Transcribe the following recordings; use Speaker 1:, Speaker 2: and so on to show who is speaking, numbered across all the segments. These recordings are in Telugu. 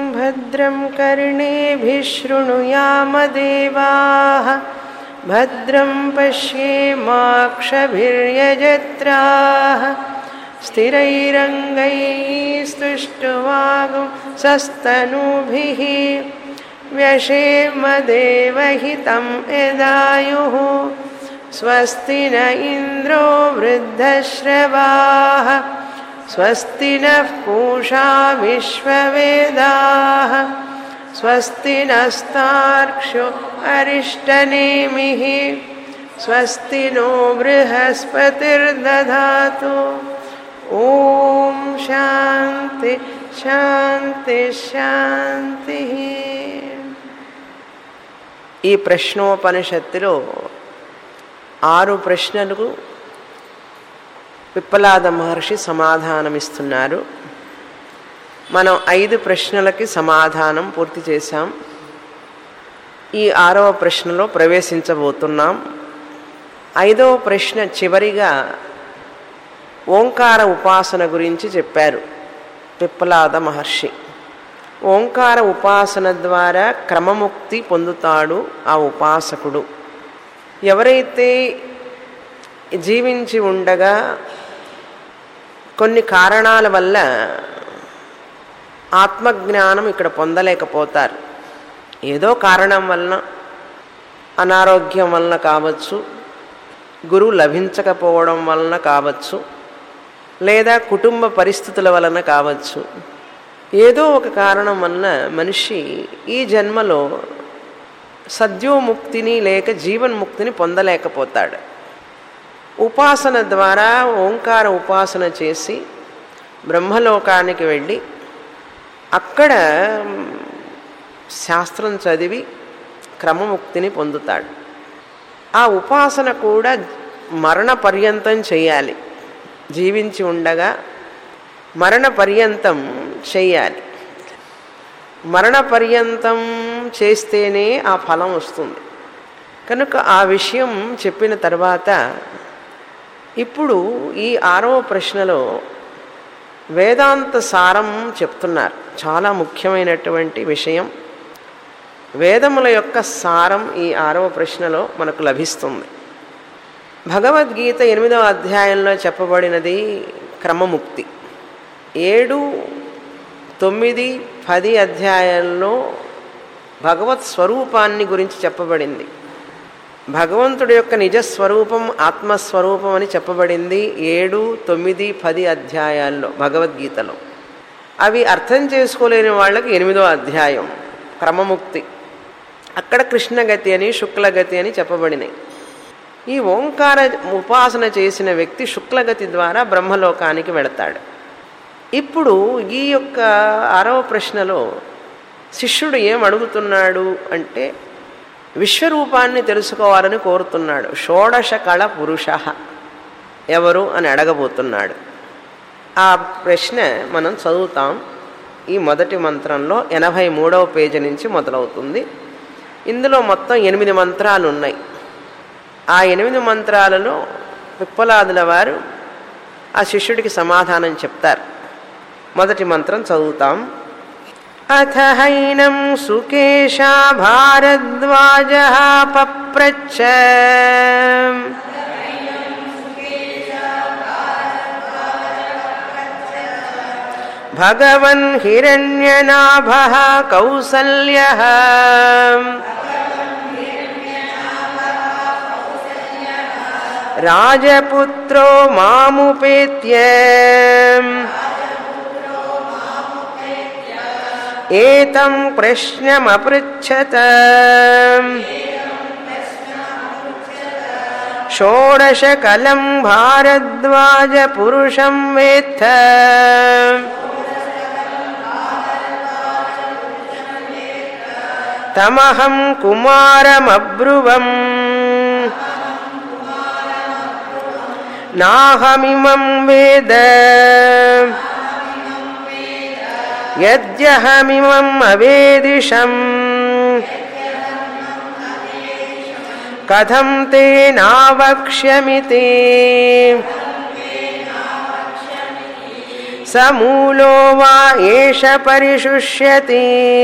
Speaker 1: भद्रं कर्णेभिः शृणुयामदेवाः भद्रं पश्येमाक्षभिर्यजत्राः स्थिरैरङ्गैस्तुष्टुवागुं सस्तनूभिः व्यशेमदेवहितं यदायुः स्वस्ति न इन्द्रो वृद्धश्रवाः स्वस्ति नः पूषा विश्ववेदाः स्वस्ति नस्तार्क्ष्यो अरिष्टनेमिः स्वस्ति नो बृहस्पतिर्दधातु ॐ शान्ति శాంతి శాంతి ఈ ప్రశ్నోపనిషత్తులో ఆరు ప్రశ్నలకు పిప్పలాద మహర్షి సమాధానమిస్తున్నారు మనం ఐదు ప్రశ్నలకి సమాధానం పూర్తి చేశాం ఈ ఆరవ ప్రశ్నలో ప్రవేశించబోతున్నాం ఐదవ ప్రశ్న చివరిగా ఓంకార ఉపాసన గురించి చెప్పారు పిప్పలాద మహర్షి ఓంకార ఉపాసన ద్వారా క్రమముక్తి పొందుతాడు ఆ ఉపాసకుడు ఎవరైతే జీవించి ఉండగా కొన్ని కారణాల వల్ల ఆత్మజ్ఞానం ఇక్కడ పొందలేకపోతారు ఏదో కారణం వలన అనారోగ్యం వలన కావచ్చు గురువు లభించకపోవడం వలన కావచ్చు లేదా కుటుంబ పరిస్థితుల వలన కావచ్చు ఏదో ఒక కారణం వలన మనిషి ఈ జన్మలో సద్యోముక్తిని లేక జీవన్ముక్తిని పొందలేకపోతాడు ఉపాసన ద్వారా ఓంకార ఉపాసన చేసి బ్రహ్మలోకానికి వెళ్ళి అక్కడ శాస్త్రం చదివి క్రమముక్తిని పొందుతాడు ఆ ఉపాసన కూడా మరణ పర్యంతం చేయాలి జీవించి ఉండగా మరణ పర్యంతం చెయ్యాలి మరణ పర్యంతం చేస్తేనే ఆ ఫలం వస్తుంది కనుక ఆ విషయం చెప్పిన తర్వాత ఇప్పుడు ఈ ఆరవ ప్రశ్నలో వేదాంత సారం చెప్తున్నారు చాలా ముఖ్యమైనటువంటి విషయం వేదముల యొక్క సారం ఈ ఆరవ ప్రశ్నలో మనకు లభిస్తుంది భగవద్గీత ఎనిమిదవ అధ్యాయంలో చెప్పబడినది క్రమముక్తి ఏడు తొమ్మిది పది అధ్యాయాల్లో భగవత్ స్వరూపాన్ని గురించి చెప్పబడింది భగవంతుడి యొక్క నిజస్వరూపం ఆత్మస్వరూపం అని చెప్పబడింది ఏడు తొమ్మిది పది అధ్యాయాల్లో భగవద్గీతలో అవి అర్థం చేసుకోలేని వాళ్ళకి ఎనిమిదో అధ్యాయం క్రమముక్తి అక్కడ కృష్ణగతి అని శుక్లగతి అని చెప్పబడినాయి ఈ ఓంకార ఉపాసన చేసిన వ్యక్తి శుక్లగతి ద్వారా బ్రహ్మలోకానికి వెళతాడు ఇప్పుడు ఈ యొక్క ఆరవ ప్రశ్నలో శిష్యుడు ఏం అడుగుతున్నాడు అంటే విశ్వరూపాన్ని తెలుసుకోవాలని కోరుతున్నాడు షోడశ కళ పురుష ఎవరు అని అడగబోతున్నాడు ఆ ప్రశ్న మనం చదువుతాం ఈ మొదటి మంత్రంలో ఎనభై మూడవ పేజీ నుంచి మొదలవుతుంది ఇందులో మొత్తం ఎనిమిది మంత్రాలు ఉన్నాయి ఆ ఎనిమిది మంత్రాలలో పిప్పలాదుల వారు ఆ శిష్యుడికి సమాధానం చెప్తారు మొదటి మంత్రం చదువుతాం అథ హైనం సుకేశా భారద్వాజ పప్రచ్చ భగవన్ హిరణ్యనాభ కౌసల్య రాజపుత్రో మాముపేత్య ఏతం ప్రశ్నమపృచ్చత షోడశకలం భారద్వాజ పురుషం వేత్త తమహం కుమారమబ్రువం నాహమిమం వేద యద్యహమిమం అవేదిషం కథం తే నావక్ష్యమితి స మూలో వా ఏష పరిశుష్యతి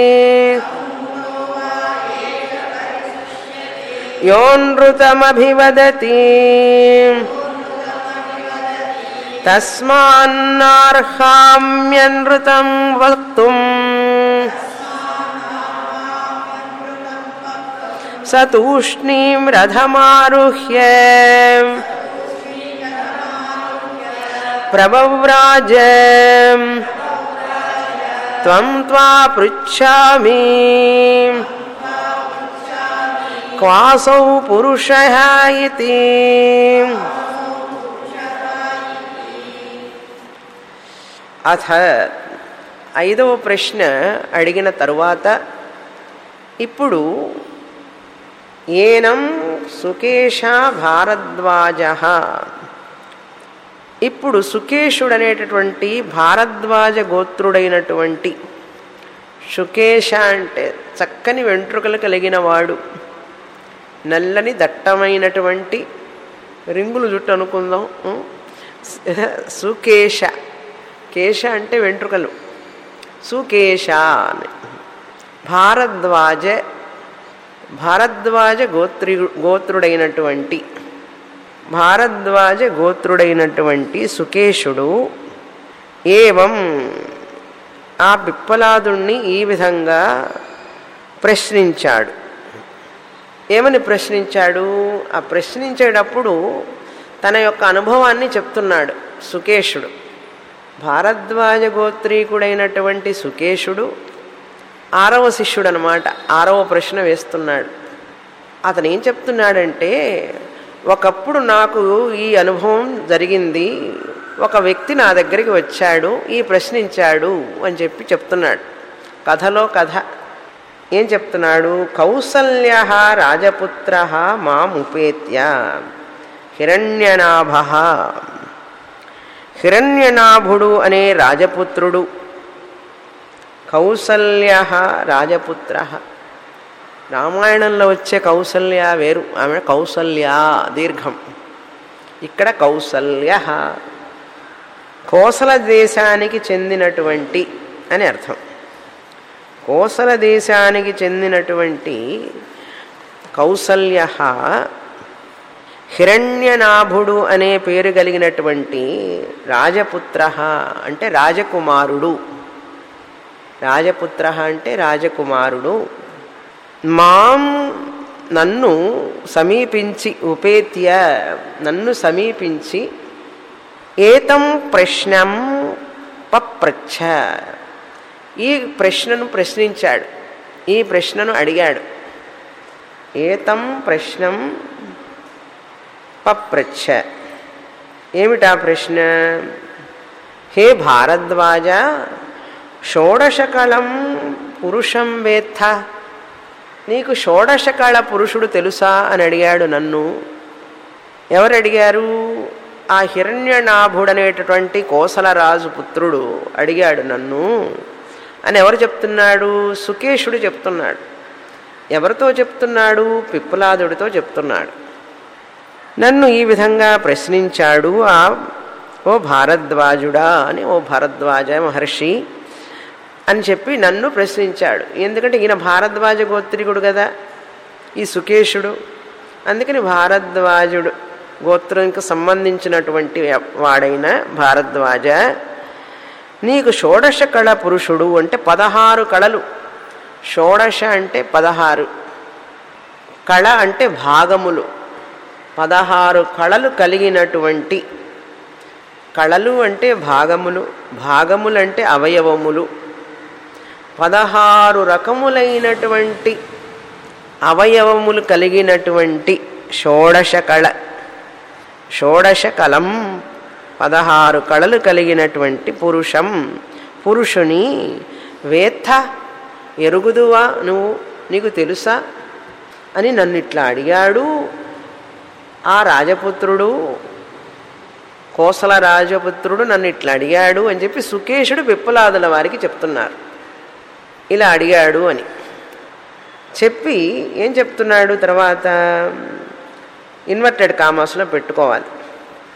Speaker 1: యోనృతమభివదతి తస్మాన్నార్హామ్యనృతం వక్తుం स तूष्णीं रथमारुह्य प्रभव्राज त्वं त्वा पृच्छामि क्वासौ पुरुषः इति అథ ఐదవ ప్రశ్న అడిగిన తరువాత ఇప్పుడు ఏనం సుకేశ భారద్వాజ ఇప్పుడు సుకేశుడు అనేటటువంటి భారద్వాజ గోత్రుడైనటువంటి సుకేశ అంటే చక్కని వెంట్రుకలు కలిగిన వాడు నల్లని దట్టమైనటువంటి రింగులు జుట్టు అనుకుందాం ఉం? సుకేశ కేశ అంటే వెంట్రుకలు సుకేశ అని భారద్వాజ భారద్వాజ గోత్రి గోత్రుడైనటువంటి భారద్వాజ గోత్రుడైనటువంటి సుకేశుడు ఏవం ఆ పిప్పలాదుణ్ణి ఈ విధంగా ప్రశ్నించాడు ఏమని ప్రశ్నించాడు ఆ ప్రశ్నించేటప్పుడు తన యొక్క అనుభవాన్ని చెప్తున్నాడు సుకేశుడు భారద్వాజ గోత్రీకుడైనటువంటి సుకేశుడు ఆరవ శిష్యుడు అనమాట ఆరవ ప్రశ్న వేస్తున్నాడు అతను ఏం చెప్తున్నాడంటే ఒకప్పుడు నాకు ఈ అనుభవం జరిగింది ఒక వ్యక్తి నా దగ్గరికి వచ్చాడు ఈ ప్రశ్నించాడు అని చెప్పి చెప్తున్నాడు కథలో కథ ఏం చెప్తున్నాడు కౌసల్య రాజపుత్ర మాముపేత్య హిరణ్యనాభ హిరణ్యనాభుడు అనే రాజపుత్రుడు కౌసల్య రాజపుత్ర రామాయణంలో వచ్చే కౌసల్య వేరు ఆమె కౌసల్య దీర్ఘం ఇక్కడ కౌసల్య కోసల దేశానికి చెందినటువంటి అని అర్థం కోసల దేశానికి చెందినటువంటి కౌసల్య హిరణ్యనాభుడు అనే పేరు కలిగినటువంటి రాజపుత్ర అంటే రాజకుమారుడు రాజపుత్ర అంటే రాజకుమారుడు మాం నన్ను సమీపించి ఉపేత్య నన్ను సమీపించి ఏతం ప్రశ్నం పప్రచ్ఛ ఈ ప్రశ్నను ప్రశ్నించాడు ఈ ప్రశ్నను అడిగాడు ఏతం ప్రశ్నం పప్రచ్ఛ ఏమిటా ప్రశ్న హే భారద్వాజ షోడశకళం పురుషం వేత్త నీకు షోడశకళ పురుషుడు తెలుసా అని అడిగాడు నన్ను ఎవరు అడిగారు ఆ హిరణ్యనాభుడనేటటువంటి కోసలరాజు పుత్రుడు అడిగాడు నన్ను అని ఎవరు చెప్తున్నాడు సుకేషుడు చెప్తున్నాడు ఎవరితో చెప్తున్నాడు పిప్పులాదుడితో చెప్తున్నాడు నన్ను ఈ విధంగా ప్రశ్నించాడు ఆ ఓ భారద్వాజుడా అని ఓ భారద్వాజ మహర్షి అని చెప్పి నన్ను ప్రశ్నించాడు ఎందుకంటే ఈయన భారద్వాజ గోత్రికుడు కదా ఈ సుకేషుడు అందుకని భారద్వాజుడు గోత్రంకి సంబంధించినటువంటి వాడైన భారద్వాజ నీకు షోడశ కళ పురుషుడు అంటే పదహారు కళలు షోడశ అంటే పదహారు కళ అంటే భాగములు పదహారు కళలు కలిగినటువంటి కళలు అంటే భాగములు భాగములు అంటే అవయవములు పదహారు రకములైనటువంటి అవయవములు కలిగినటువంటి షోడశ కళ షోడశ కలం పదహారు కళలు కలిగినటువంటి పురుషం పురుషుని వేత్త ఎరుగుదువా నువ్వు నీకు తెలుసా అని నన్ను ఇట్లా అడిగాడు ఆ రాజపుత్రుడు కోసల రాజపుత్రుడు నన్ను ఇట్లా అడిగాడు అని చెప్పి సుకేషుడు విప్పలాదుల వారికి చెప్తున్నారు ఇలా అడిగాడు అని చెప్పి ఏం చెప్తున్నాడు తర్వాత ఇన్వర్టెడ్ కామర్స్లో పెట్టుకోవాలి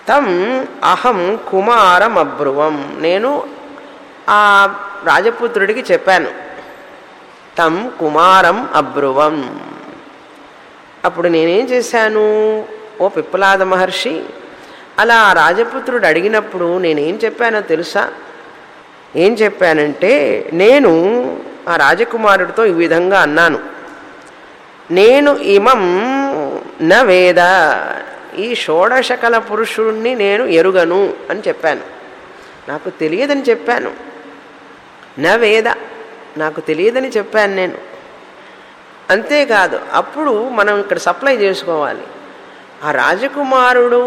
Speaker 1: తం అహం కుమారం అబ్రువం నేను ఆ రాజపుత్రుడికి చెప్పాను తం కుమారం అబ్రువం అప్పుడు నేనేం చేశాను ఓ పిప్పలాద మహర్షి అలా ఆ రాజపుత్రుడు అడిగినప్పుడు నేనేం చెప్పానో తెలుసా ఏం చెప్పానంటే నేను ఆ రాజకుమారుడితో ఈ విధంగా అన్నాను నేను ఇమం న వేద ఈ షోడశకల పురుషుణ్ణి నేను ఎరుగను అని చెప్పాను నాకు తెలియదని చెప్పాను నా వేద నాకు తెలియదని చెప్పాను నేను అంతేకాదు అప్పుడు మనం ఇక్కడ సప్లై చేసుకోవాలి ఆ రాజకుమారుడు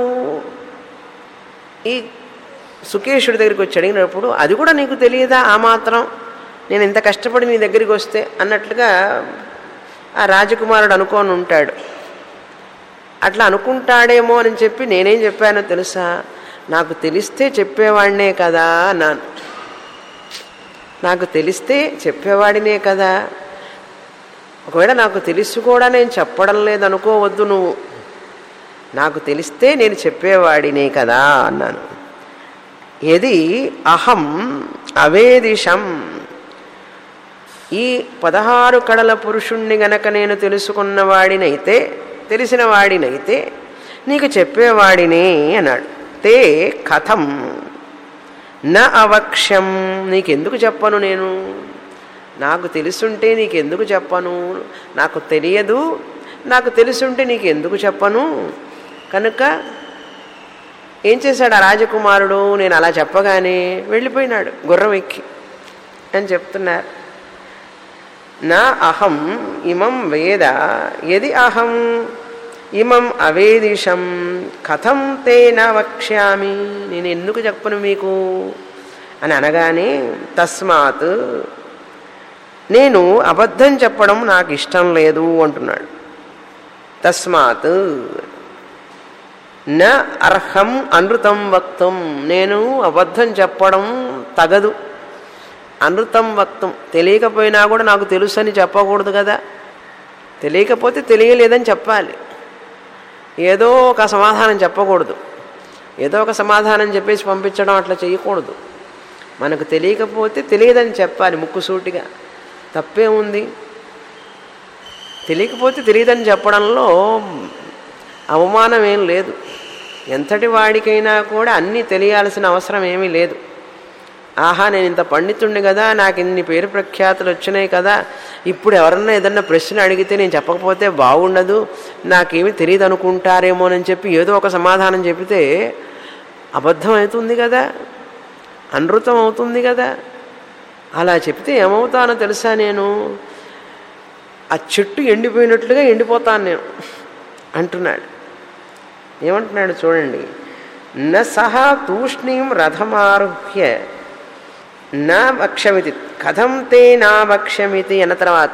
Speaker 1: ఈ సుకేషుడి దగ్గరికి వచ్చి అడిగినప్పుడు అది కూడా నీకు తెలియదా ఆ మాత్రం నేను ఇంత కష్టపడి నీ దగ్గరికి వస్తే అన్నట్లుగా ఆ రాజకుమారుడు అనుకోని ఉంటాడు అట్లా అనుకుంటాడేమో అని చెప్పి నేనేం చెప్పానో తెలుసా నాకు తెలిస్తే చెప్పేవాడినే కదా అన్నాను నాకు తెలిస్తే చెప్పేవాడినే కదా ఒకవేళ నాకు తెలిసి కూడా నేను చెప్పడం లేదనుకోవద్దు నువ్వు నాకు తెలిస్తే నేను చెప్పేవాడినే కదా అన్నాను ఇది అహం అవేదిషం ఈ పదహారు కడల పురుషుణ్ణి గనక నేను తెలుసుకున్న వాడినైతే తెలిసిన వాడినైతే నీకు చెప్పేవాడినే అన్నాడు తే కథం నా అవక్ష్యం నీకెందుకు చెప్పను నేను నాకు తెలుసుంటే నీకెందుకు చెప్పను నాకు తెలియదు నాకు తెలుసుంటే నీకు ఎందుకు చెప్పను కనుక ఏం చేశాడు ఆ రాజకుమారుడు నేను అలా చెప్పగానే వెళ్ళిపోయినాడు గుర్రం ఎక్కి అని చెప్తున్నారు నా అహం ఇమం వేద ఎది అహం ఇమం అవేదిషం కథం తే నా వక్ష్యామి నేను ఎందుకు చెప్పను మీకు అని అనగానే తస్మాత్ నేను అబద్ధం చెప్పడం నాకు ఇష్టం లేదు అంటున్నాడు తస్మాత్ న అర్హం అనృతం వక్తం నేను అబద్ధం చెప్పడం తగదు అనృతం వక్తం తెలియకపోయినా కూడా నాకు తెలుసు అని చెప్పకూడదు కదా తెలియకపోతే తెలియలేదని చెప్పాలి ఏదో ఒక సమాధానం చెప్పకూడదు ఏదో ఒక సమాధానం చెప్పేసి పంపించడం అట్లా చేయకూడదు మనకు తెలియకపోతే తెలియదని చెప్పాలి ముక్కుసూటిగా తప్పే ఉంది తెలియకపోతే తెలియదని చెప్పడంలో అవమానం ఏం లేదు ఎంతటి వాడికైనా కూడా అన్నీ తెలియాల్సిన అవసరం ఏమీ లేదు ఆహా నేను ఇంత పండితుండి కదా నాకు ఇన్ని పేరు ప్రఖ్యాతులు వచ్చినాయి కదా ఇప్పుడు ఎవరన్నా ఏదన్నా ప్రశ్న అడిగితే నేను చెప్పకపోతే బాగుండదు నాకేమీ తెలియదు అనుకుంటారేమోనని చెప్పి ఏదో ఒక సమాధానం చెబితే అబద్ధం అవుతుంది కదా అనృతం అవుతుంది కదా అలా చెప్తే ఏమవుతానో తెలుసా నేను ఆ చెట్టు ఎండిపోయినట్లుగా ఎండిపోతాను నేను అంటున్నాడు ఏమంటున్నాడు చూడండి న సహా తూష్ణీం రథమారుహ్య నా వక్ష్యమితి కథం తే నా వక్ష్యమితి అన్న తర్వాత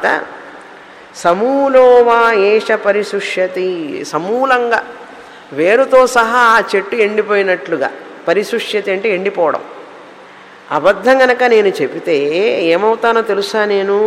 Speaker 1: సమూలో వా ఏష పరిశుష్యతి సమూలంగా వేరుతో సహా ఆ చెట్టు ఎండిపోయినట్లుగా పరిశుష్యతి అంటే ఎండిపోవడం అబద్ధం గనక నేను చెబితే ఏమవుతానో తెలుసా నేను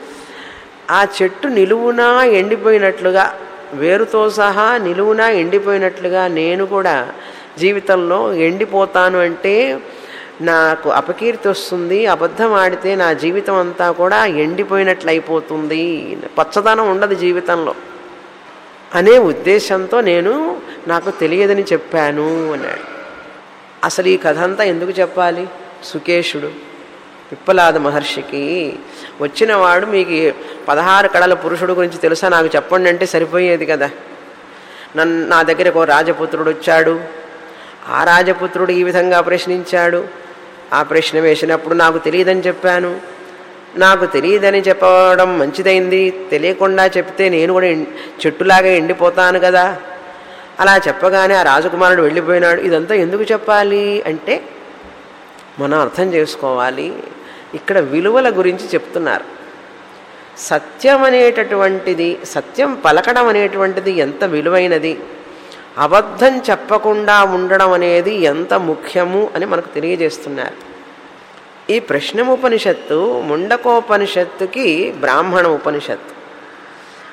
Speaker 1: ఆ చెట్టు నిలువునా ఎండిపోయినట్లుగా వేరుతో సహా నిలువునా ఎండిపోయినట్లుగా నేను కూడా జీవితంలో ఎండిపోతాను అంటే నాకు అపకీర్తి వస్తుంది అబద్ధం ఆడితే నా జీవితం అంతా కూడా ఎండిపోయినట్లు అయిపోతుంది పచ్చదనం ఉండదు జీవితంలో అనే ఉద్దేశంతో నేను నాకు తెలియదని చెప్పాను అన్నాడు అసలు ఈ కథ అంతా ఎందుకు చెప్పాలి సుకేషుడు పిప్పలాద మహర్షికి వచ్చినవాడు మీకు పదహారు కళల పురుషుడు గురించి తెలుసా నాకు చెప్పండి అంటే సరిపోయేది కదా నన్ను నా దగ్గరకు ఒక రాజపుత్రుడు వచ్చాడు ఆ రాజపుత్రుడు ఈ విధంగా ప్రశ్నించాడు ఆ ప్రశ్న వేసినప్పుడు నాకు తెలియదని చెప్పాను నాకు తెలియదని చెప్పడం మంచిదైంది తెలియకుండా చెప్తే నేను కూడా ఎం- చెట్టులాగా ఎండిపోతాను కదా అలా చెప్పగానే ఆ రాజకుమారుడు వెళ్ళిపోయినాడు ఇదంతా ఎందుకు చెప్పాలి అంటే మనం అర్థం చేసుకోవాలి ఇక్కడ విలువల గురించి చెప్తున్నారు సత్యం అనేటటువంటిది సత్యం పలకడం అనేటువంటిది ఎంత విలువైనది అబద్ధం చెప్పకుండా ఉండడం అనేది ఎంత ముఖ్యము అని మనకు తెలియజేస్తున్నారు ఈ ప్రశ్నముపనిషత్తు ముండకోపనిషత్తుకి బ్రాహ్మణ ఉపనిషత్తు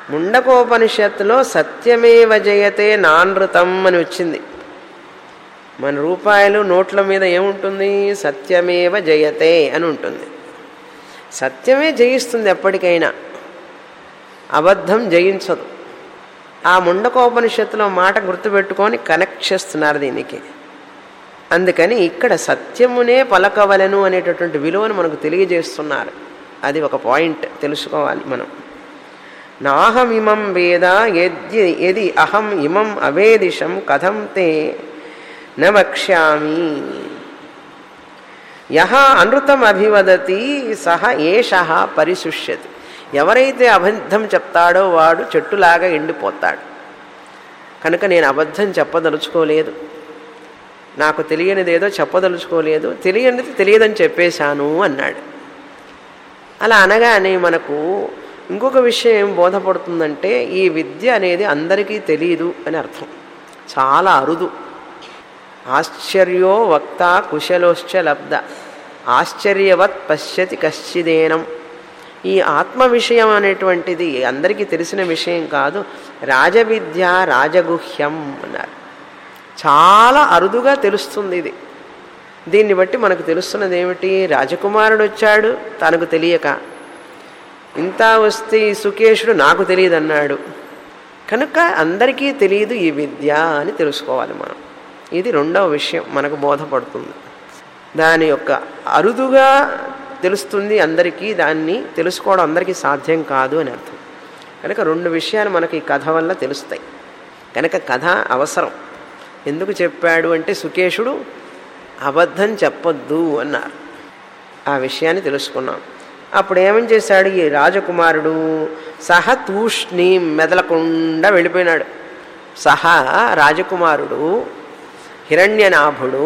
Speaker 1: ముండకోపనిషత్తులో సత్యమేవ జయతే నానృతం అని వచ్చింది మన రూపాయలు నోట్ల మీద ఏముంటుంది సత్యమేవ జయతే అని ఉంటుంది సత్యమే జయిస్తుంది ఎప్పటికైనా అబద్ధం జయించదు ఆ ముండకోపనిషత్తులో మాట గుర్తుపెట్టుకొని కనెక్ట్ చేస్తున్నారు దీనికి అందుకని ఇక్కడ సత్యమునే పలకవలను అనేటటువంటి విలువను మనకు తెలియజేస్తున్నారు అది ఒక పాయింట్ తెలుసుకోవాలి మనం నాహమిమం వేద యద్య యది అహం ఇమం అవేదిషం కథం తే న వక్ష్యామి యహ అనృతం అభివదతి సహ ఏష పరిశుష్యతి ఎవరైతే అబద్ధం చెప్తాడో వాడు చెట్టులాగా ఎండిపోతాడు కనుక నేను అబద్ధం చెప్పదలుచుకోలేదు నాకు తెలియనిది ఏదో చెప్పదలుచుకోలేదు తెలియనిది తెలియదని చెప్పేశాను అన్నాడు అలా అనగానే మనకు ఇంకొక విషయం ఏం బోధపడుతుందంటే ఈ విద్య అనేది అందరికీ తెలియదు అని అర్థం చాలా అరుదు ఆశ్చర్యో వక్త కుశలోశ్చ లబ్ధ ఆశ్చర్యవత్ పశ్యతి కశ్చిదేనం ఈ ఆత్మ విషయం అనేటువంటిది అందరికీ తెలిసిన విషయం కాదు రాజవిద్య రాజగుహ్యం అన్నారు చాలా అరుదుగా తెలుస్తుంది ఇది దీన్ని బట్టి మనకు తెలుస్తున్నది ఏమిటి రాజకుమారుడు వచ్చాడు తనకు తెలియక ఇంత వస్తే ఈ సుకేషుడు నాకు తెలియదు అన్నాడు కనుక అందరికీ తెలియదు ఈ విద్య అని తెలుసుకోవాలి మనం ఇది రెండవ విషయం మనకు బోధపడుతుంది దాని యొక్క అరుదుగా తెలుస్తుంది అందరికీ దాన్ని తెలుసుకోవడం అందరికీ సాధ్యం కాదు అని అర్థం కనుక రెండు విషయాలు మనకి ఈ కథ వల్ల తెలుస్తాయి కనుక కథ అవసరం ఎందుకు చెప్పాడు అంటే సుకేషుడు అబద్ధం చెప్పొద్దు అన్నారు ఆ విషయాన్ని తెలుసుకున్నాం అప్పుడు ఏమని చేశాడు ఈ రాజకుమారుడు సహ తూష్ణి మెదలకుండా వెళ్ళిపోయినాడు సహా రాజకుమారుడు హిరణ్యనాభుడు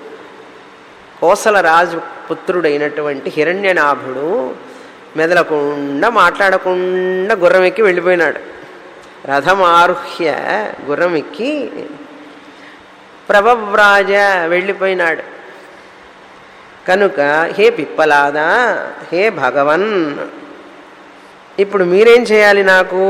Speaker 1: కోసల రాజు పుత్రుడైనటువంటి హిరణ్యనాభుడు మెదలకుండా మాట్లాడకుండా గుర్రం ఎక్కి వెళ్ళిపోయినాడు రథం ఆరుహ్య గుర్రం ఎక్కి ప్రభవ్రాజ వెళ్ళిపోయినాడు కనుక హే పిప్పలాద హే భగవన్ ఇప్పుడు మీరేం చేయాలి నాకు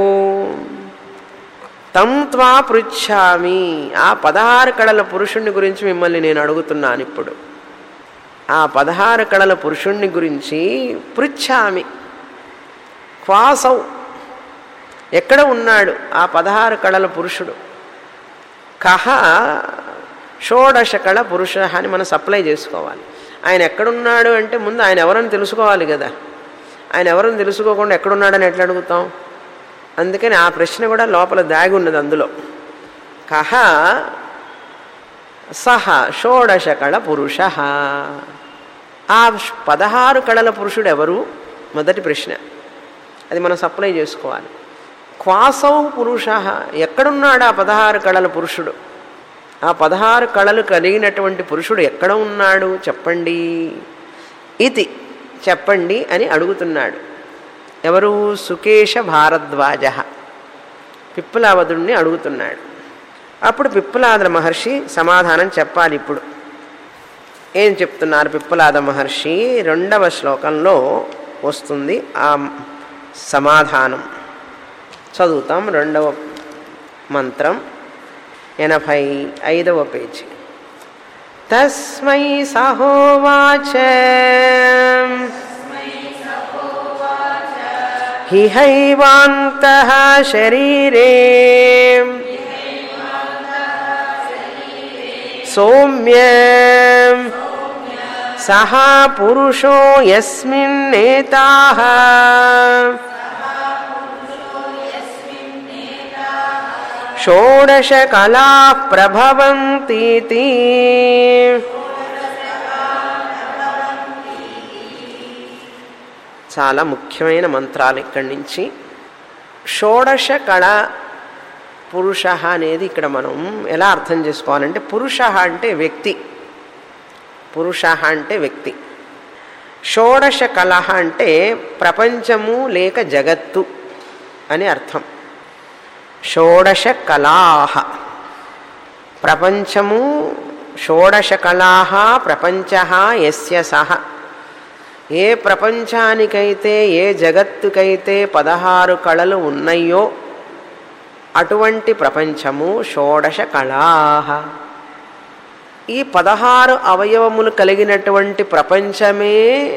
Speaker 1: తం త్వా పృచ్ఛామి ఆ పదహారు కళల పురుషుణ్ణి గురించి మిమ్మల్ని నేను అడుగుతున్నాను ఇప్పుడు ఆ పదహారు కళల పురుషుణ్ణి గురించి పృచ్ఛామి క్వాసౌ ఎక్కడ ఉన్నాడు ఆ పదహారు కళల పురుషుడు కహ షోడశ కళ పురుష అని మనం సప్లై చేసుకోవాలి ఆయన ఎక్కడున్నాడు అంటే ముందు ఆయన ఎవరని తెలుసుకోవాలి కదా ఆయన ఎవరని తెలుసుకోకుండా ఎక్కడున్నాడని ఎట్లా అడుగుతాం అందుకని ఆ ప్రశ్న కూడా లోపల దాగి ఉన్నది అందులో కహ సహ షోడశ కళ పురుష ఆ పదహారు కళల పురుషుడు ఎవరు మొదటి ప్రశ్న అది మనం సప్లై చేసుకోవాలి క్వాసౌ పురుష ఎక్కడున్నాడు ఆ పదహారు కళల పురుషుడు ఆ పదహారు కళలు కలిగినటువంటి పురుషుడు ఎక్కడ ఉన్నాడు చెప్పండి ఇది చెప్పండి అని అడుగుతున్నాడు ఎవరు సుకేశ భారద్వాజ పిప్పలావదుణ్ణి అడుగుతున్నాడు అప్పుడు పిప్పలాద మహర్షి సమాధానం చెప్పాలి ఇప్పుడు ఏం చెప్తున్నారు పిప్పలాద మహర్షి రెండవ శ్లోకంలో వస్తుంది ఆ సమాధానం చదువుతాం రెండవ మంత్రం ఎనభై ఐదవ పేజీ తస్మై సహోవాచ హిహైవాంత శరీరే సౌమ్య సహ పురుషో యస్మిన్నేతా షోడశకళా ప్రభవంతీతి చాలా ముఖ్యమైన మంత్రాలు ఇక్కడి నుంచి షోడశ కళ పురుష అనేది ఇక్కడ మనం ఎలా అర్థం చేసుకోవాలంటే పురుష అంటే వ్యక్తి పురుష అంటే వ్యక్తి షోడశ కళ అంటే ప్రపంచము లేక జగత్తు అని అర్థం షోడశ కళాహ ప్రపంచము షోడశ కళాహ ప్రపంచ ఎస్య సహ ఏ ప్రపంచానికైతే ఏ జగత్తుకైతే పదహారు కళలు ఉన్నాయో అటువంటి ప్రపంచము షోడశ కళాహ ఈ పదహారు అవయవములు కలిగినటువంటి ప్రపంచమే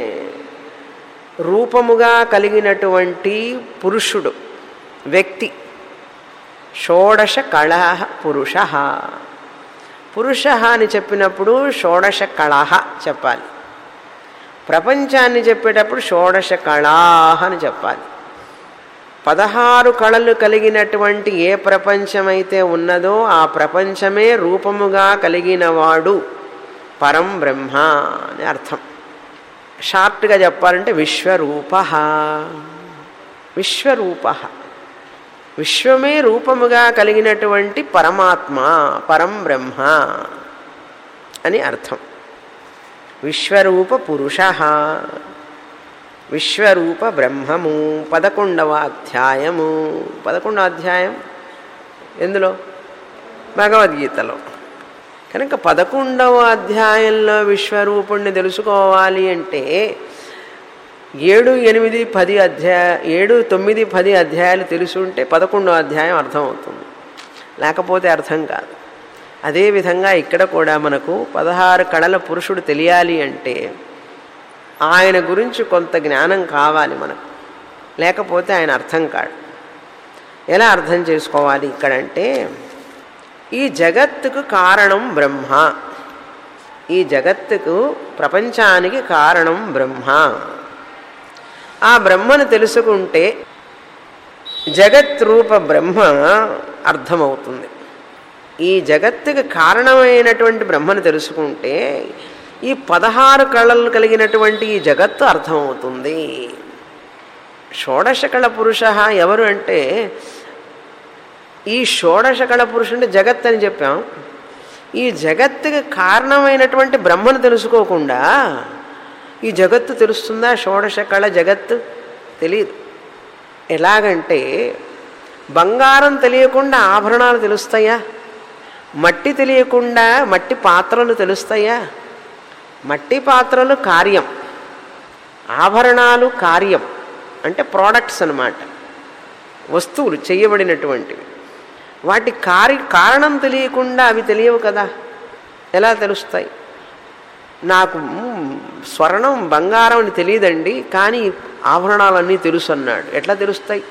Speaker 1: రూపముగా కలిగినటువంటి పురుషుడు వ్యక్తి షోడశ కళ పురుష పురుష అని చెప్పినప్పుడు షోడశ కళ చెప్పాలి ప్రపంచాన్ని చెప్పేటప్పుడు షోడశ కళా అని చెప్పాలి పదహారు కళలు కలిగినటువంటి ఏ ప్రపంచమైతే ఉన్నదో ఆ ప్రపంచమే రూపముగా కలిగినవాడు పరం బ్రహ్మ అని అర్థం షార్ట్గా చెప్పాలంటే విశ్వరూప విశ్వరూప విశ్వమే రూపముగా కలిగినటువంటి పరమాత్మ పరం బ్రహ్మ అని అర్థం విశ్వరూప పురుష విశ్వరూప బ్రహ్మము పదకొండవ అధ్యాయము పదకొండవ అధ్యాయం ఎందులో భగవద్గీతలో కనుక పదకొండవ అధ్యాయంలో విశ్వరూపుణ్ణి తెలుసుకోవాలి అంటే ఏడు ఎనిమిది పది అధ్యాయ ఏడు తొమ్మిది పది అధ్యాయాలు తెలుసుంటే పదకొండవ అధ్యాయం అర్థమవుతుంది లేకపోతే అర్థం కాదు అదేవిధంగా ఇక్కడ కూడా మనకు పదహారు కళల పురుషుడు తెలియాలి అంటే ఆయన గురించి కొంత జ్ఞానం కావాలి మనకు లేకపోతే ఆయన అర్థం కాడు ఎలా అర్థం చేసుకోవాలి ఇక్కడంటే ఈ జగత్తుకు కారణం బ్రహ్మ ఈ జగత్తుకు ప్రపంచానికి కారణం బ్రహ్మ ఆ బ్రహ్మను తెలుసుకుంటే జగత్ రూప బ్రహ్మ అర్థమవుతుంది ఈ జగత్తుకు కారణమైనటువంటి బ్రహ్మను తెలుసుకుంటే ఈ పదహారు కళలు కలిగినటువంటి ఈ జగత్తు అర్థమవుతుంది షోడశకళ పురుష ఎవరు అంటే ఈ షోడశకళ పురుషుడు జగత్ అని చెప్పాం ఈ జగత్తుకి కారణమైనటువంటి బ్రహ్మను తెలుసుకోకుండా ఈ జగత్తు తెలుస్తుందా షోడశకళ జగత్తు తెలియదు ఎలాగంటే బంగారం తెలియకుండా ఆభరణాలు తెలుస్తాయా మట్టి తెలియకుండా మట్టి పాత్రలు తెలుస్తాయా మట్టి పాత్రలు కార్యం ఆభరణాలు కార్యం అంటే ప్రోడక్ట్స్ అన్నమాట వస్తువులు చేయబడినటువంటివి వాటి కారి కారణం తెలియకుండా అవి తెలియవు కదా ఎలా తెలుస్తాయి నాకు స్వర్ణం బంగారం అని తెలియదండి కానీ ఆభరణాలన్నీ తెలుసు అన్నాడు ఎట్లా తెలుస్తాయి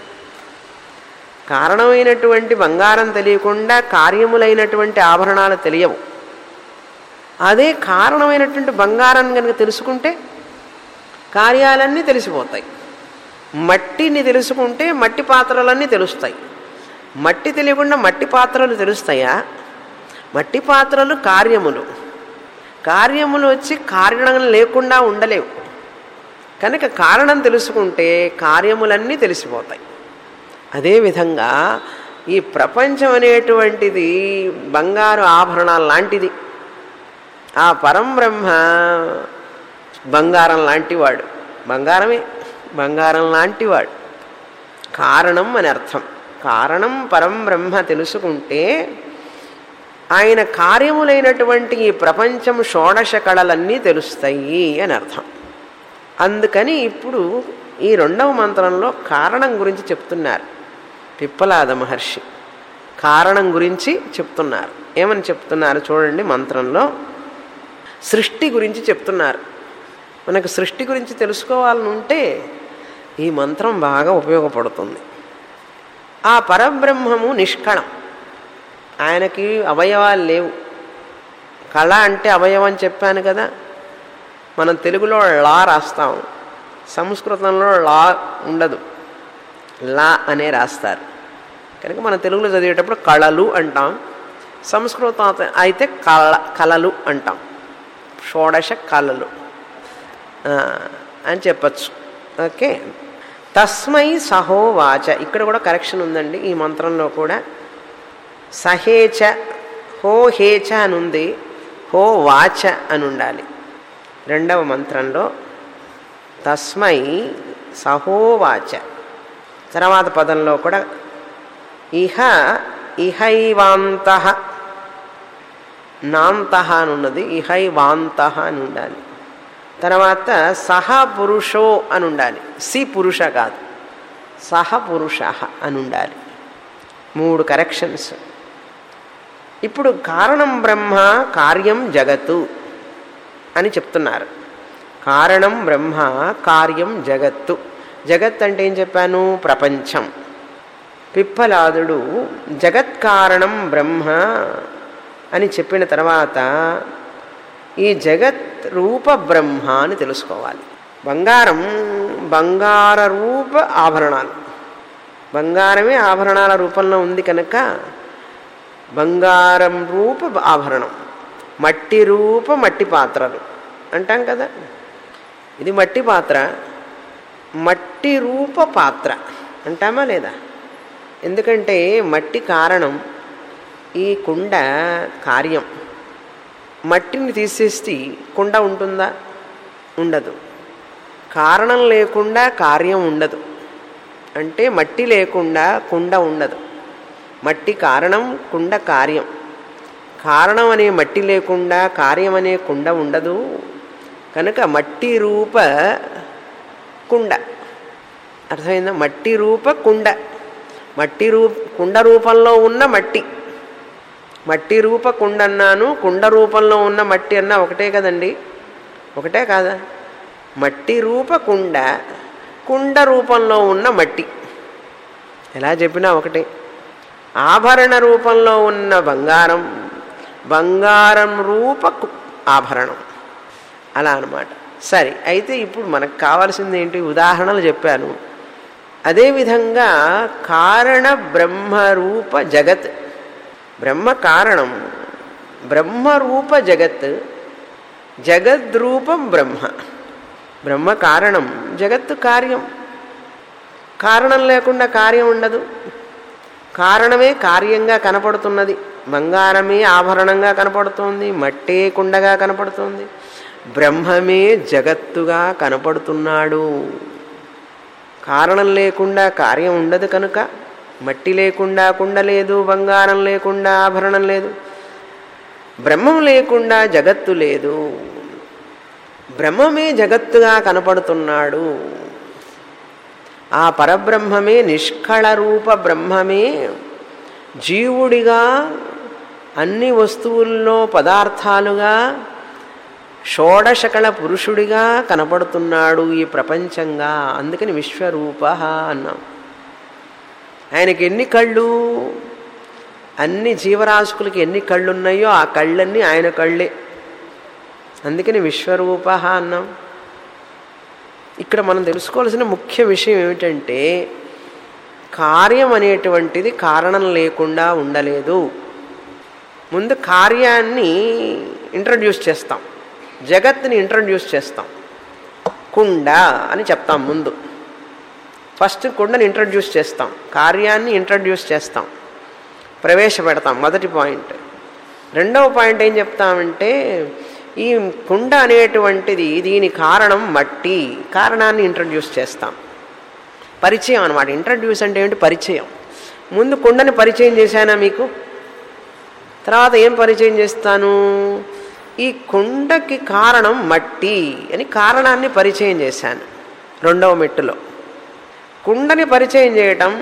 Speaker 1: కారణమైనటువంటి బంగారం తెలియకుండా కార్యములైనటువంటి ఆభరణాలు తెలియవు అదే కారణమైనటువంటి బంగారం కనుక తెలుసుకుంటే కార్యాలన్నీ తెలిసిపోతాయి మట్టిని తెలుసుకుంటే మట్టి పాత్రలన్నీ తెలుస్తాయి మట్టి తెలియకుండా మట్టి పాత్రలు తెలుస్తాయా మట్టి పాత్రలు కార్యములు కార్యములు వచ్చి కారణం లేకుండా ఉండలేవు కనుక కారణం తెలుసుకుంటే కార్యములన్నీ తెలిసిపోతాయి అదేవిధంగా ఈ ప్రపంచం అనేటువంటిది బంగారు ఆభరణాలు లాంటిది ఆ పరంబ్రహ్మ బంగారం లాంటివాడు బంగారమే బంగారం లాంటివాడు కారణం అని అర్థం కారణం పరం బ్రహ్మ తెలుసుకుంటే ఆయన కార్యములైనటువంటి ఈ ప్రపంచం షోడశ కళలన్నీ తెలుస్తాయి అని అర్థం అందుకని ఇప్పుడు ఈ రెండవ మంత్రంలో కారణం గురించి చెప్తున్నారు పిప్పలాద మహర్షి కారణం గురించి చెప్తున్నారు ఏమని చెప్తున్నారు చూడండి మంత్రంలో సృష్టి గురించి చెప్తున్నారు మనకు సృష్టి గురించి తెలుసుకోవాలని ఉంటే ఈ మంత్రం బాగా ఉపయోగపడుతుంది ఆ పరబ్రహ్మము నిష్కళం ఆయనకి అవయవాలు లేవు కళ అంటే అవయవం అని చెప్పాను కదా మనం తెలుగులో లా రాస్తాం సంస్కృతంలో లా ఉండదు లా అనే రాస్తారు కనుక మనం తెలుగులో చదివేటప్పుడు కళలు అంటాం సంస్కృతం అయితే కళ కళలు అంటాం షోడశ కళలు అని చెప్పచ్చు ఓకే తస్మై సహోవాచ ఇక్కడ కూడా కరెక్షన్ ఉందండి ఈ మంత్రంలో కూడా సహేచ హో హేచ అని ఉంది హో వాచ అని ఉండాలి రెండవ మంత్రంలో తస్మై సహోవాచ తర్వాత పదంలో కూడా ఇహ ఇహైవాంత నాంత అని ఉన్నది ఇహైవాంత అని ఉండాలి తర్వాత సహ పురుషో అని ఉండాలి సి పురుష కాదు సహ పురుష అని ఉండాలి మూడు కరెక్షన్స్ ఇప్పుడు కారణం బ్రహ్మ కార్యం జగత్తు అని చెప్తున్నారు కారణం బ్రహ్మ కార్యం జగత్తు జగత్ అంటే ఏం చెప్పాను ప్రపంచం పిప్పలాదుడు జగత్కారణం బ్రహ్మ అని చెప్పిన తర్వాత ఈ జగత్ రూప బ్రహ్మ అని తెలుసుకోవాలి బంగారం బంగార రూప ఆభరణాలు బంగారమే ఆభరణాల రూపంలో ఉంది కనుక బంగారం రూప ఆభరణం మట్టి రూప మట్టి పాత్రలు అంటాం కదా ఇది మట్టి పాత్ర మట్టి రూప పాత్ర అంటామా లేదా ఎందుకంటే మట్టి కారణం ఈ కుండ కార్యం మట్టిని తీసేస్తే కుండ ఉంటుందా ఉండదు కారణం లేకుండా కార్యం ఉండదు అంటే మట్టి లేకుండా కుండ ఉండదు మట్టి కారణం కుండ కార్యం కారణం అనే మట్టి లేకుండా కార్యం అనే కుండ ఉండదు కనుక మట్టి రూప కుండ అర్థమైందా మట్టి రూప కుండ మట్టి రూప కుండ రూపంలో ఉన్న మట్టి మట్టి రూప కుండ అన్నాను కుండ రూపంలో ఉన్న మట్టి అన్నా ఒకటే కదండి ఒకటే కాదా మట్టి రూప కుండ కుండ రూపంలో ఉన్న మట్టి ఎలా చెప్పినా ఒకటే ఆభరణ రూపంలో ఉన్న బంగారం బంగారం రూప కు- ఆభరణం అలా అన్నమాట సరే అయితే ఇప్పుడు మనకు కావాల్సింది ఏంటి ఉదాహరణలు చెప్పాను అదేవిధంగా కారణ బ్రహ్మరూప జగత్ బ్రహ్మ కారణం బ్రహ్మరూప జగత్ జగద్రూపం బ్రహ్మ బ్రహ్మ కారణం జగత్తు కార్యం కారణం లేకుండా కార్యం ఉండదు కారణమే కార్యంగా కనపడుతున్నది బంగారమే ఆభరణంగా కనపడుతోంది మట్టే కుండగా కనపడుతోంది బ్రహ్మమే జగత్తుగా కనపడుతున్నాడు కారణం లేకుండా కార్యం ఉండదు కనుక మట్టి లేకుండా కుండ లేదు బంగారం లేకుండా ఆభరణం లేదు బ్రహ్మం లేకుండా జగత్తు లేదు బ్రహ్మమే జగత్తుగా కనపడుతున్నాడు ఆ పరబ్రహ్మమే నిష్కళ రూప బ్రహ్మమే జీవుడిగా అన్ని వస్తువుల్లో పదార్థాలుగా షోడశకళ పురుషుడిగా కనపడుతున్నాడు ఈ ప్రపంచంగా అందుకని విశ్వరూప అన్నాం ఆయనకి ఎన్ని కళ్ళు అన్ని జీవరాశుకులకి ఎన్ని కళ్ళు ఉన్నాయో ఆ కళ్ళన్నీ ఆయన కళ్ళే అందుకని విశ్వరూప అన్నాం ఇక్కడ మనం తెలుసుకోవాల్సిన ముఖ్య విషయం ఏమిటంటే కార్యం అనేటువంటిది కారణం లేకుండా ఉండలేదు ముందు కార్యాన్ని ఇంట్రడ్యూస్ చేస్తాం జగత్ని ఇంట్రడ్యూస్ చేస్తాం కుండ అని చెప్తాం ముందు ఫస్ట్ కుండని ఇంట్రడ్యూస్ చేస్తాం కార్యాన్ని ఇంట్రడ్యూస్ చేస్తాం ప్రవేశపెడతాం మొదటి పాయింట్ రెండవ పాయింట్ ఏం చెప్తామంటే ఈ కుండ అనేటువంటిది దీని కారణం మట్టి కారణాన్ని ఇంట్రడ్యూస్ చేస్తాం పరిచయం అనమాట ఇంట్రడ్యూస్ అంటే ఏంటి పరిచయం ముందు కుండని పరిచయం చేశానా మీకు తర్వాత ఏం పరిచయం చేస్తాను ఈ కుండకి కారణం మట్టి అని కారణాన్ని పరిచయం చేశాను రెండవ మెట్టులో కుండని పరిచయం చేయటం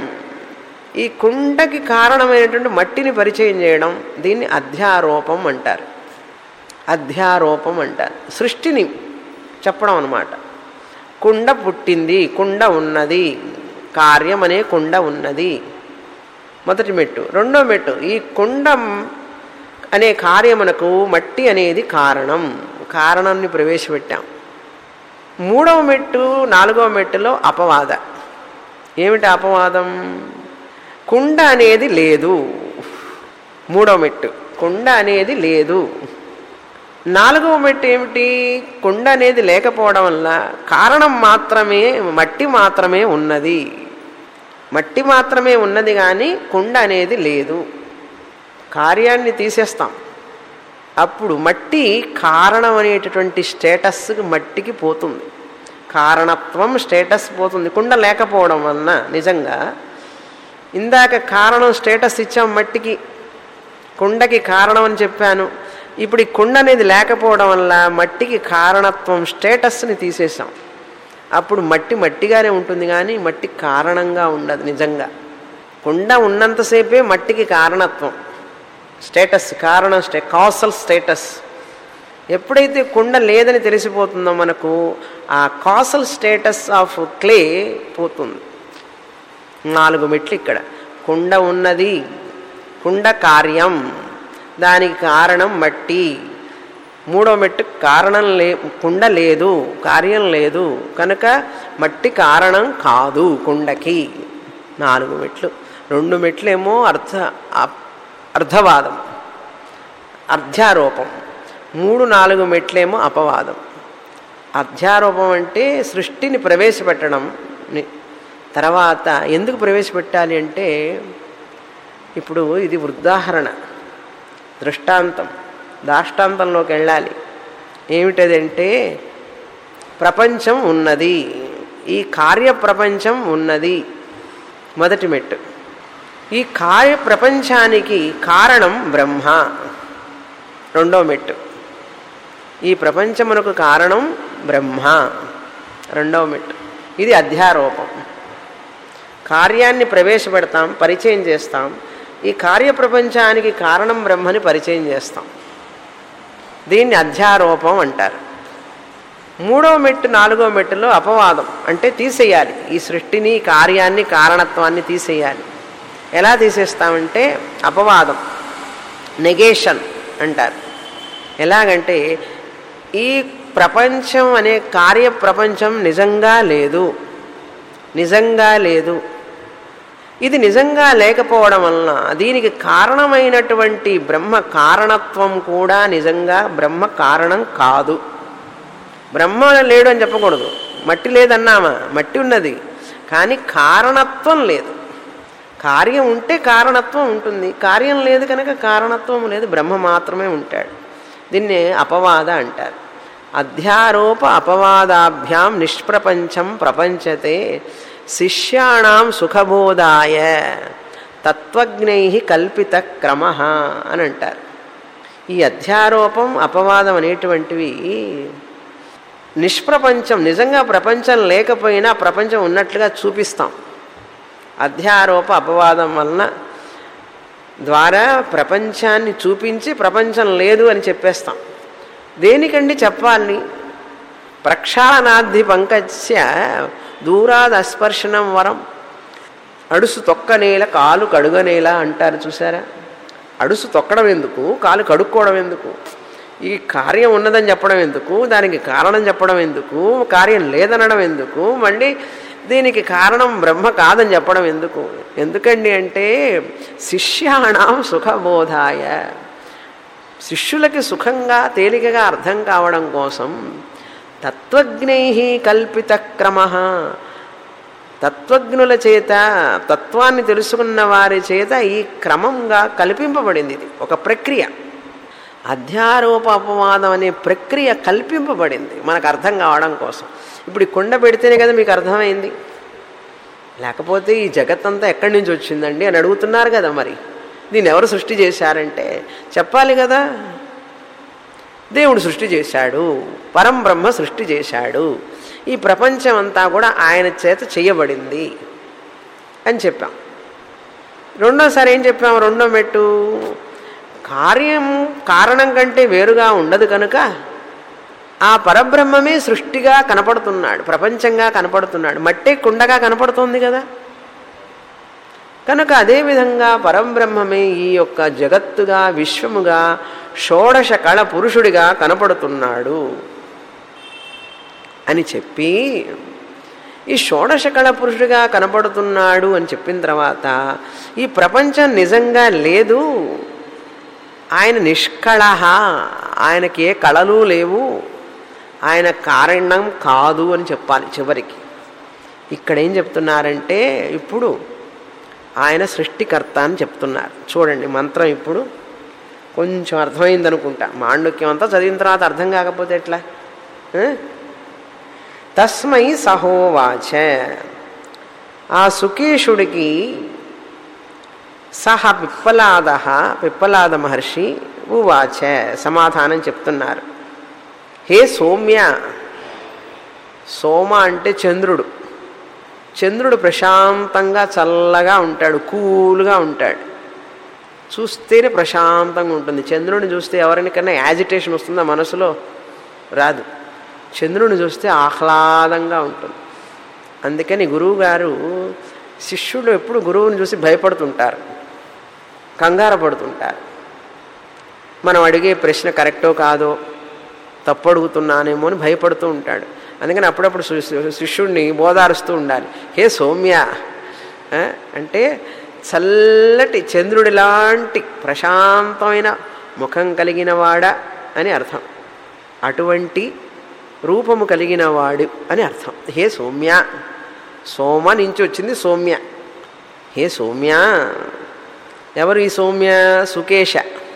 Speaker 1: ఈ కుండకి కారణమైనటువంటి మట్టిని పరిచయం చేయడం దీన్ని అధ్యారోపం అంటారు అధ్యారోపం అంటారు సృష్టిని చెప్పడం అనమాట కుండ పుట్టింది కుండ ఉన్నది కార్యం అనే కుండ ఉన్నది మొదటి మెట్టు రెండో మెట్టు ఈ కుండం అనే కార్యమునకు మట్టి అనేది కారణం కారణాన్ని ప్రవేశపెట్టాం మూడవ మెట్టు నాలుగవ మెట్టులో అపవాద ఏమిటి అపవాదం కుండ అనేది లేదు మూడవ మెట్టు కుండ అనేది లేదు నాలుగవ మెట్టు ఏమిటి కుండ అనేది లేకపోవడం వల్ల కారణం మాత్రమే మట్టి మాత్రమే ఉన్నది మట్టి మాత్రమే ఉన్నది కానీ కుండ అనేది లేదు కార్యాన్ని తీసేస్తాం అప్పుడు మట్టి కారణం అనేటటువంటి స్టేటస్ మట్టికి పోతుంది కారణత్వం స్టేటస్ పోతుంది కుండ లేకపోవడం వలన నిజంగా ఇందాక కారణం స్టేటస్ ఇచ్చాం మట్టికి కుండకి కారణం అని చెప్పాను ఇప్పుడు ఈ కుండ అనేది లేకపోవడం వల్ల మట్టికి కారణత్వం స్టేటస్ని తీసేసాం అప్పుడు మట్టి మట్టిగానే ఉంటుంది కానీ మట్టి కారణంగా ఉండదు నిజంగా కుండ ఉన్నంతసేపే మట్టికి కారణత్వం స్టేటస్ కారణం స్టే కాసల్ స్టేటస్ ఎప్పుడైతే కుండ లేదని తెలిసిపోతుందో మనకు ఆ కాసల్ స్టేటస్ ఆఫ్ క్లే పోతుంది నాలుగు మెట్లు ఇక్కడ కుండ ఉన్నది కుండ కార్యం దానికి కారణం మట్టి మూడో మెట్టు కారణం లే కుండ లేదు కార్యం లేదు కనుక మట్టి కారణం కాదు కుండకి నాలుగు మెట్లు రెండు మెట్లేమో అర్థ అ- అర్ధవాదం అర్ధ్యారోపం మూడు నాలుగు మెట్లేమో అపవాదం అధ్యారోపం అంటే సృష్టిని ప్రవేశపెట్టడం ని- తర్వాత ఎందుకు ప్రవేశపెట్టాలి అంటే ఇప్పుడు ఇది వృద్ధాహరణ దృష్టాంతం దాష్టాంతంలోకి వెళ్ళాలి ఏమిటదంటే ప్రపంచం ఉన్నది ఈ కార్యప్రపంచం ఉన్నది మొదటి మెట్టు ఈ కార్య ప్రపంచానికి కారణం బ్రహ్మ రెండో మెట్టు ఈ ప్రపంచమునకు కారణం బ్రహ్మ రెండవ మెట్టు ఇది అధ్యారోపం కార్యాన్ని ప్రవేశపెడతాం పరిచయం చేస్తాం ఈ కార్యప్రపంచానికి కారణం బ్రహ్మని పరిచయం చేస్తాం దీన్ని అధ్యారోపం అంటారు మూడవ మెట్టు నాలుగో మెట్టులో అపవాదం అంటే తీసేయాలి ఈ సృష్టిని ఈ కార్యాన్ని కారణత్వాన్ని తీసేయాలి ఎలా తీసేస్తామంటే అపవాదం నెగేషన్ అంటారు ఎలాగంటే ఈ ప్రపంచం అనే కార్యప్రపంచం నిజంగా లేదు నిజంగా లేదు ఇది నిజంగా లేకపోవడం వలన దీనికి కారణమైనటువంటి బ్రహ్మ కారణత్వం కూడా నిజంగా బ్రహ్మ కారణం కాదు బ్రహ్మ లేడు అని చెప్పకూడదు మట్టి లేదన్నామా మట్టి ఉన్నది కానీ కారణత్వం లేదు కార్యం ఉంటే కారణత్వం ఉంటుంది కార్యం లేదు కనుక కారణత్వం లేదు బ్రహ్మ మాత్రమే ఉంటాడు దీన్ని అపవాద అంటారు అధ్యారోప అపవాదాభ్యాం నిష్ప్రపంచం ప్రపంచతే శిష్యాణం సుఖబోధాయ తత్వజ్ఞై కల్పిత క్రమ అని అంటారు ఈ అధ్యారోపం అపవాదం అనేటువంటివి నిష్ప్రపంచం నిజంగా ప్రపంచం లేకపోయినా ప్రపంచం ఉన్నట్లుగా చూపిస్తాం అధ్యారోప అపవాదం వలన ద్వారా ప్రపంచాన్ని చూపించి ప్రపంచం లేదు అని చెప్పేస్తాం దేనికండి చెప్పాలి ప్రక్షాళనాద్ధి పంకస్య దూరాద్ అస్పర్శనం వరం అడుసు తొక్కనేల కాలు కడుగనేల అంటారు చూసారా అడుసు తొక్కడం ఎందుకు కాలు కడుక్కోవడం ఎందుకు ఈ కార్యం ఉన్నదని చెప్పడం ఎందుకు దానికి కారణం చెప్పడం ఎందుకు కార్యం లేదనడం ఎందుకు మళ్ళీ దీనికి కారణం బ్రహ్మ కాదని చెప్పడం ఎందుకు ఎందుకండి అంటే శిష్యాణం సుఖబోధాయ శిష్యులకి సుఖంగా తేలికగా అర్థం కావడం కోసం తత్వజ్ఞై కల్పిత క్రమ తత్వజ్ఞుల చేత తత్వాన్ని తెలుసుకున్న వారి చేత ఈ క్రమంగా కల్పింపబడింది ఇది ఒక ప్రక్రియ అధ్యారోప అపవాదం అనే ప్రక్రియ కల్పింపబడింది మనకు అర్థం కావడం కోసం ఇప్పుడు ఈ కుండ పెడితేనే కదా మీకు అర్థమైంది లేకపోతే ఈ జగత్తంతా ఎక్కడి నుంచి వచ్చిందండి అని అడుగుతున్నారు కదా మరి దీన్ని ఎవరు సృష్టి చేశారంటే చెప్పాలి కదా దేవుడు సృష్టి చేశాడు పరంబ్రహ్మ సృష్టి చేశాడు ఈ ప్రపంచం అంతా కూడా ఆయన చేత చేయబడింది అని చెప్పాం రెండోసారి ఏం చెప్పాం రెండో మెట్టు కార్యం కారణం కంటే వేరుగా ఉండదు కనుక ఆ పరబ్రహ్మమే సృష్టిగా కనపడుతున్నాడు ప్రపంచంగా కనపడుతున్నాడు మట్టే కుండగా కనపడుతోంది కదా కనుక అదేవిధంగా పరంబ్రహ్మమే ఈ యొక్క జగత్తుగా విశ్వముగా షోడశ కళ పురుషుడిగా కనపడుతున్నాడు అని చెప్పి ఈ షోడశ కళ పురుషుడిగా కనపడుతున్నాడు అని చెప్పిన తర్వాత ఈ ప్రపంచం నిజంగా లేదు ఆయన నిష్కళ ఆయనకి ఏ కళలు లేవు ఆయన కారణం కాదు అని చెప్పాలి చివరికి ఇక్కడ ఏం చెప్తున్నారంటే ఇప్పుడు ఆయన సృష్టికర్త అని చెప్తున్నారు చూడండి మంత్రం ఇప్పుడు కొంచెం అర్థమైంది అనుకుంటా మాండుక్యం అంతా చదివిన తర్వాత అర్థం కాకపోతే ఎట్లా ఆ? తస్మై సహోవాచ ఆ సుకేషుడికి సహ పిప్పలాద పిప్పలాద మహర్షి ఉవాచ సమాధానం చెప్తున్నారు హే సౌమ్య సోమ అంటే చంద్రుడు చంద్రుడు ప్రశాంతంగా చల్లగా ఉంటాడు కూల్గా ఉంటాడు చూస్తేనే ప్రశాంతంగా ఉంటుంది చంద్రుడిని చూస్తే ఎవరికైనా యాజిటేషన్ వస్తుందా మనసులో రాదు చంద్రుడిని చూస్తే ఆహ్లాదంగా ఉంటుంది అందుకని గురువుగారు శిష్యుడు ఎప్పుడు గురువుని చూసి భయపడుతుంటారు కంగారు పడుతుంటారు మనం అడిగే ప్రశ్న కరెక్టో కాదో తప్పు అడుగుతున్నానేమో అని భయపడుతూ ఉంటాడు అందుకని అప్పుడప్పుడు శి- శిష్యుడిని బోధారుస్తూ ఉండాలి హే సౌమ్య ఆ, అంటే చల్లటి చంద్రుడి లాంటి ప్రశాంతమైన ముఖం కలిగిన వాడా అని అర్థం అటువంటి రూపము కలిగిన వాడు అని అర్థం హే సౌమ్య సోమ నుంచి వచ్చింది సౌమ్య హే సౌమ్య ఎవరు ఈ సౌమ్య సుకేశ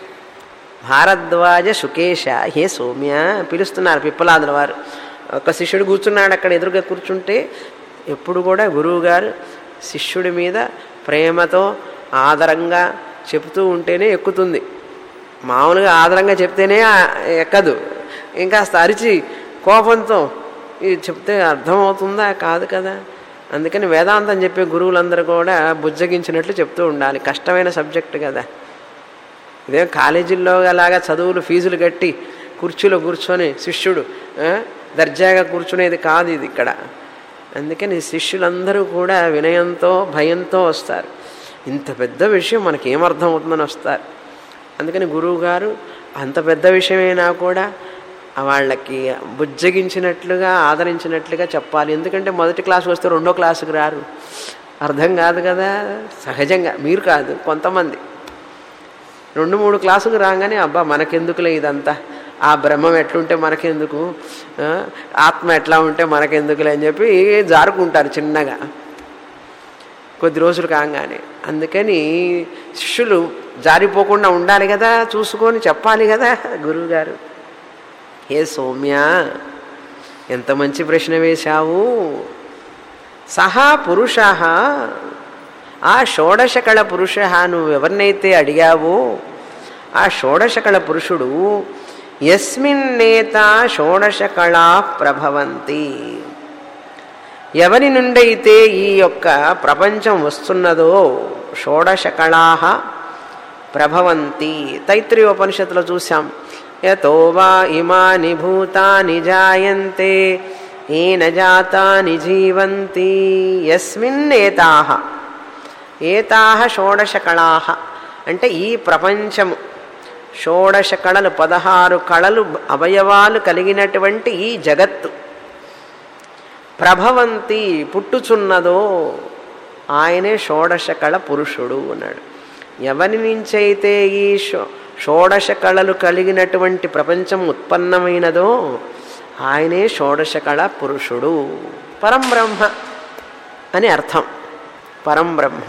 Speaker 1: భారద్వాజ సుకేశ హే సౌమ్య పిలుస్తున్నారు పిప్పలాదుల వారు ఒక శిష్యుడు కూర్చున్నాడు అక్కడ ఎదురుగా కూర్చుంటే ఎప్పుడు కూడా గురువుగారు శిష్యుడి మీద ప్రేమతో ఆదరంగా చెబుతూ ఉంటేనే ఎక్కుతుంది మామూలుగా ఆదరంగా చెప్తేనే ఆ- ఎక్కదు ఇంకాస్త అరిచి కోపంతో ఇది చెప్తే అర్థమవుతుందా కాదు కదా అందుకని వేదాంతం చెప్పే గురువులందరూ కూడా బుజ్జగించినట్లు చెప్తూ ఉండాలి కష్టమైన సబ్జెక్ట్ కదా ఇదే కాలేజీల్లో అలాగా చదువులు ఫీజులు కట్టి కుర్చీలో కూర్చొని శిష్యుడు ఆ, దర్జాగా కూర్చునేది కాదు ఇది ఇక్కడ అందుకని శిష్యులందరూ కూడా వినయంతో భయంతో వస్తారు ఇంత పెద్ద విషయం మనకి ఏమర్థం అవుతుందని వస్తారు అందుకని గురువుగారు అంత పెద్ద విషయమైనా కూడా వాళ్ళకి బుజ్జగించినట్లుగా ఆదరించినట్లుగా చెప్పాలి ఎందుకంటే మొదటి క్లాస్కి వస్తే రెండో క్లాసుకు రారు అర్థం కాదు కదా సహజంగా మీరు కాదు కొంతమంది రెండు మూడు క్లాసుకు రాగానే అబ్బా మనకెందుకులే ఇదంతా ఆ బ్రహ్మం ఎట్లుంటే మనకెందుకు ఆ, ఆత్మ ఎట్లా ఉంటే మనకెందుకులే అని చెప్పి జారుకుంటారు చిన్నగా కొద్ది రోజులు కాగానే అందుకని శిష్యులు జారిపోకుండా ఉండాలి కదా చూసుకొని చెప్పాలి కదా గురువుగారు ఏ సౌమ్య ఎంత మంచి ప్రశ్న వేశావు సహా పురుష ఆ షోడశకళ పురుష నువ్వు ఎవరినైతే అడిగావో ఆ షోడశకళ పురుషుడు ఎస్మిన్నేత షోడశకళా ప్రభవంతి ఎవరి నుండైతే ఈ యొక్క ప్రపంచం వస్తున్నదో షోడశకళా ప్రభవంతి తైత్రీయోపనిషత్తులో చూసాం యతో వా ఇమాని భూతాని జాయంతే ఏన జాతాని జీవంతి యస్మిన్నేతాహ ఏతాహ షోడశ కళాహ అంటే ఈ ప్రపంచము షోడశ కళలు పదహారు కళలు అవయవాలు కలిగినటువంటి ఈ జగత్తు ప్రభవంతి పుట్టుచున్నదో ఆయనే షోడశ కళ పురుషుడు అన్నాడు ఎవరి నుంచైతే ఈ షో షోడశ కళలు కలిగినటువంటి ప్రపంచం ఉత్పన్నమైనదో ఆయనే షోడశ కళ పురుషుడు పరంబ్రహ్మ అని అర్థం పరంబ్రహ్మ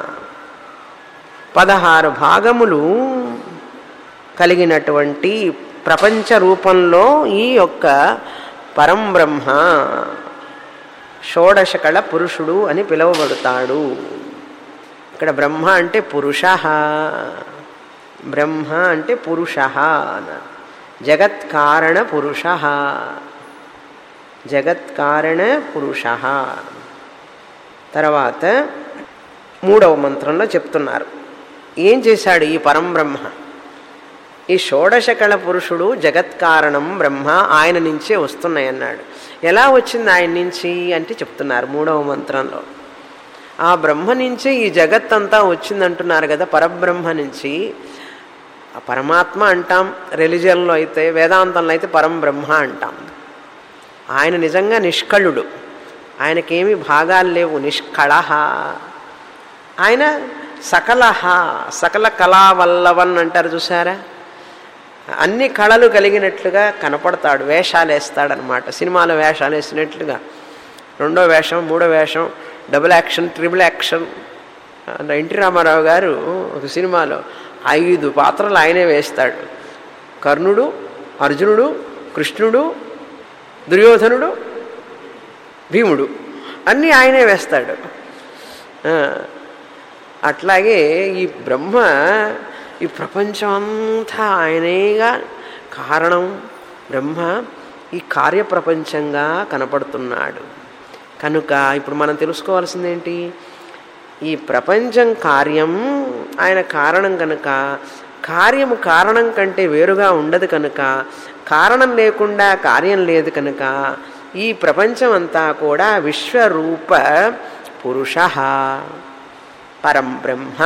Speaker 1: పదహారు భాగములు కలిగినటువంటి ప్రపంచ రూపంలో ఈ యొక్క పరంబ్రహ్మ షోడశకళ పురుషుడు అని పిలువబడతాడు ఇక్కడ బ్రహ్మ అంటే పురుష బ్రహ్మ అంటే పురుష అన్నారు జగత్కారణ పురుష జగత్కారణ పురుష తర్వాత మూడవ మంత్రంలో చెప్తున్నారు ఏం చేశాడు ఈ పరంబ్రహ్మ ఈ షోడశకళ పురుషుడు జగత్కారణం బ్రహ్మ ఆయన నుంచే వస్తున్నాయి అన్నాడు ఎలా వచ్చింది ఆయన నుంచి అంటే చెప్తున్నారు మూడవ మంత్రంలో ఆ బ్రహ్మ నుంచే ఈ జగత్తంతా వచ్చిందంటున్నారు కదా పరబ్రహ్మ నుంచి ఆ పరమాత్మ అంటాం రిలిజియన్లో అయితే వేదాంతంలో అయితే పరంబ్రహ్మ అంటాం ఆయన నిజంగా నిష్కళుడు ఆయనకేమీ భాగాలు లేవు నిష్కళ ఆయన సకల సకల కళావల్లవన్ అంటారు చూసారా అన్ని కళలు కలిగినట్లుగా కనపడతాడు వేషాలు వేస్తాడనమాట సినిమాలో వేషాలు వేసినట్లుగా రెండో వేషం మూడో వేషం double action triple action NT Rama Rao గారు ఒక సినిమాలో ఐదు పాత్రలు ఆయనే వేస్తాడు కర్ణుడు అర్జునుడు కృష్ణుడు దుర్యోధనుడు భీముడు అన్నీ ఆయనే వేస్తాడు ఆ, అట్లాగే ఈ బ్రహ్మ ఈ ప్రపంచం అంతా ఆయనేగా కారణం బ్రహ్మ ఈ కార్యప్రపంచంగా కనపడుతున్నాడు కనుక ఇప్పుడు మనం తెలుసుకోవాల్సిందేంటి ఈ ప్రపంచం కార్యం ఆయన కారణం కనుక కార్యము కారణం కంటే వేరుగా ఉండదు కనుక కారణం లేకుండా కార్యం లేదు కనుక ఈ ప్రపంచం అంతా కూడా విశ్వరూప పురుష పరం బ్రహ్మ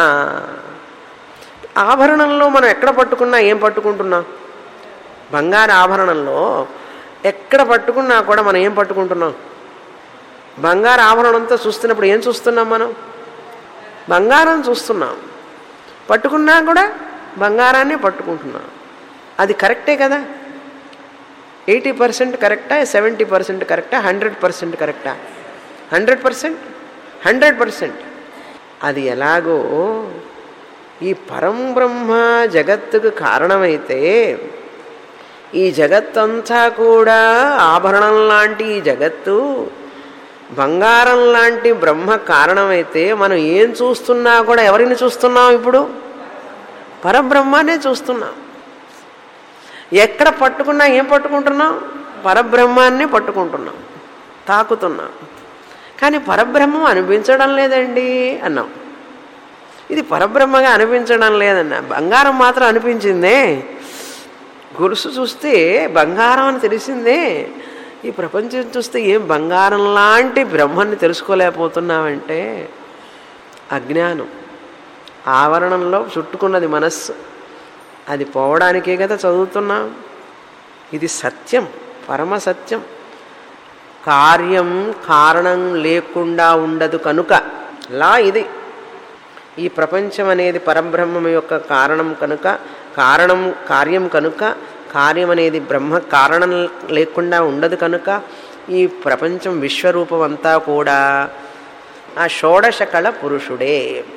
Speaker 1: ఆభరణంలో మనం ఎక్కడ పట్టుకున్నా ఏం పట్టుకుంటున్నాం బంగారు ఆభరణంలో ఎక్కడ పట్టుకున్నా కూడా మనం ఏం పట్టుకుంటున్నాం బంగారు ఆభరణంతో చూస్తున్నప్పుడు ఏం చూస్తున్నాం మనం బంగారం చూస్తున్నాం పట్టుకున్నా కూడా బంగారాన్నే పట్టుకుంటున్నాం అది కరెక్టే కదా ఎయిటీ పర్సెంట్ కరెక్టా సెవెంటీ పర్సెంట్ కరెక్టా హండ్రెడ్ పర్సెంట్ కరెక్టా హండ్రెడ్ పర్సెంట్ హండ్రెడ్ పర్సెంట్ అది ఎలాగో ఈ పరం బ్రహ్మ జగత్తుకు కారణమైతే ఈ జగత్తంతా కూడా ఆభరణం లాంటి ఈ జగత్తు బంగారం లాంటి బ్రహ్మ కారణమైతే మనం ఏం చూస్తున్నా కూడా ఎవరిని చూస్తున్నాం ఇప్పుడు పరబ్రహ్మానే చూస్తున్నాం ఎక్కడ పట్టుకున్నా ఏం పట్టుకుంటున్నాం పరబ్రహ్మాన్ని పట్టుకుంటున్నాం తాకుతున్నాం కానీ పరబ్రహ్మం అనిపించడం లేదండి అన్నాం ఇది పరబ్రహ్మగా అనిపించడం లేదన్న బంగారం మాత్రం అనిపించిందే గురుసు చూస్తే బంగారం అని తెలిసిందే ఈ ప్రపంచం చూస్తే ఏం బంగారం లాంటి బ్రహ్మని తెలుసుకోలేకపోతున్నామంటే అజ్ఞానం ఆవరణంలో చుట్టుకున్నది మనస్సు అది పోవడానికే కదా చదువుతున్నాం ఇది సత్యం పరమ సత్యం కార్యం కారణం లేకుండా ఉండదు కనుక లా ఇది ఈ ప్రపంచం అనేది పరబ్రహ్మం యొక్క కారణం కనుక కారణం కార్యం కనుక కార్యం అనేది బ్రహ్మ కారణం లేకుండా ఉండదు కనుక ఈ ప్రపంచం విశ్వరూపం అంతా కూడా ఆ షోడశ కళ పురుషుడే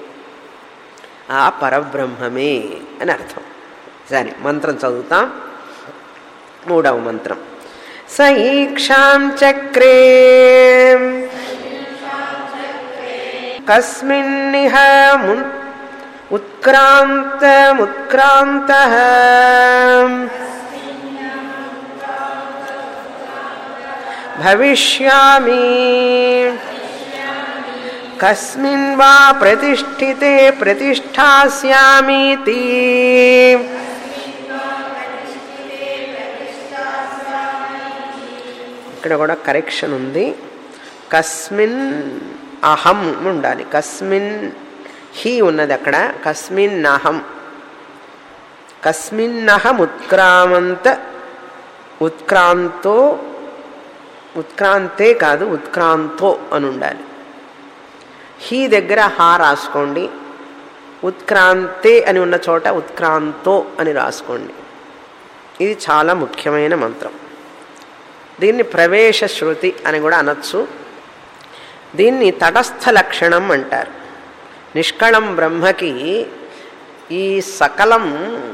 Speaker 1: ఆ పరబ్రహ్మమే అని అర్థం సరే మంత్రం చదువుతాం మూడవ మంత్రం సఈక్షాం చక్రే కస్మిన్నిహ ము- ఉత్క్రాంతముత్క్రాంత భవిష్యామి కస్మిన్ వా ప్రతిష్ఠితే ప్రతిష్టాస్యామీతి ఇక్కడ కూడా కరెక్షన్ ఉంది కస్మిన్ అహం ఉండాలి కస్మిన్ హి ఉన్నది అక్కడ కస్మిన్ అహం కస్మిన్నహం ఉత్క్రామంత ఉత్క్రాంతో ఉత్క్రాంతే కాదు ఉత్క్రాంతో అని ఉండాలి హీ దగ్గర హా రాసుకోండి ఉత్క్రాంతే అని ఉన్న చోట ఉత్క్రాంతో అని రాసుకోండి ఇది చాలా ముఖ్యమైన మంత్రం దీన్ని ప్రవేశ శృతి అని కూడా అనొచ్చు దీన్ని తటస్థ లక్షణం అంటారు నిష్కళం బ్రహ్మకి ఈ సకలం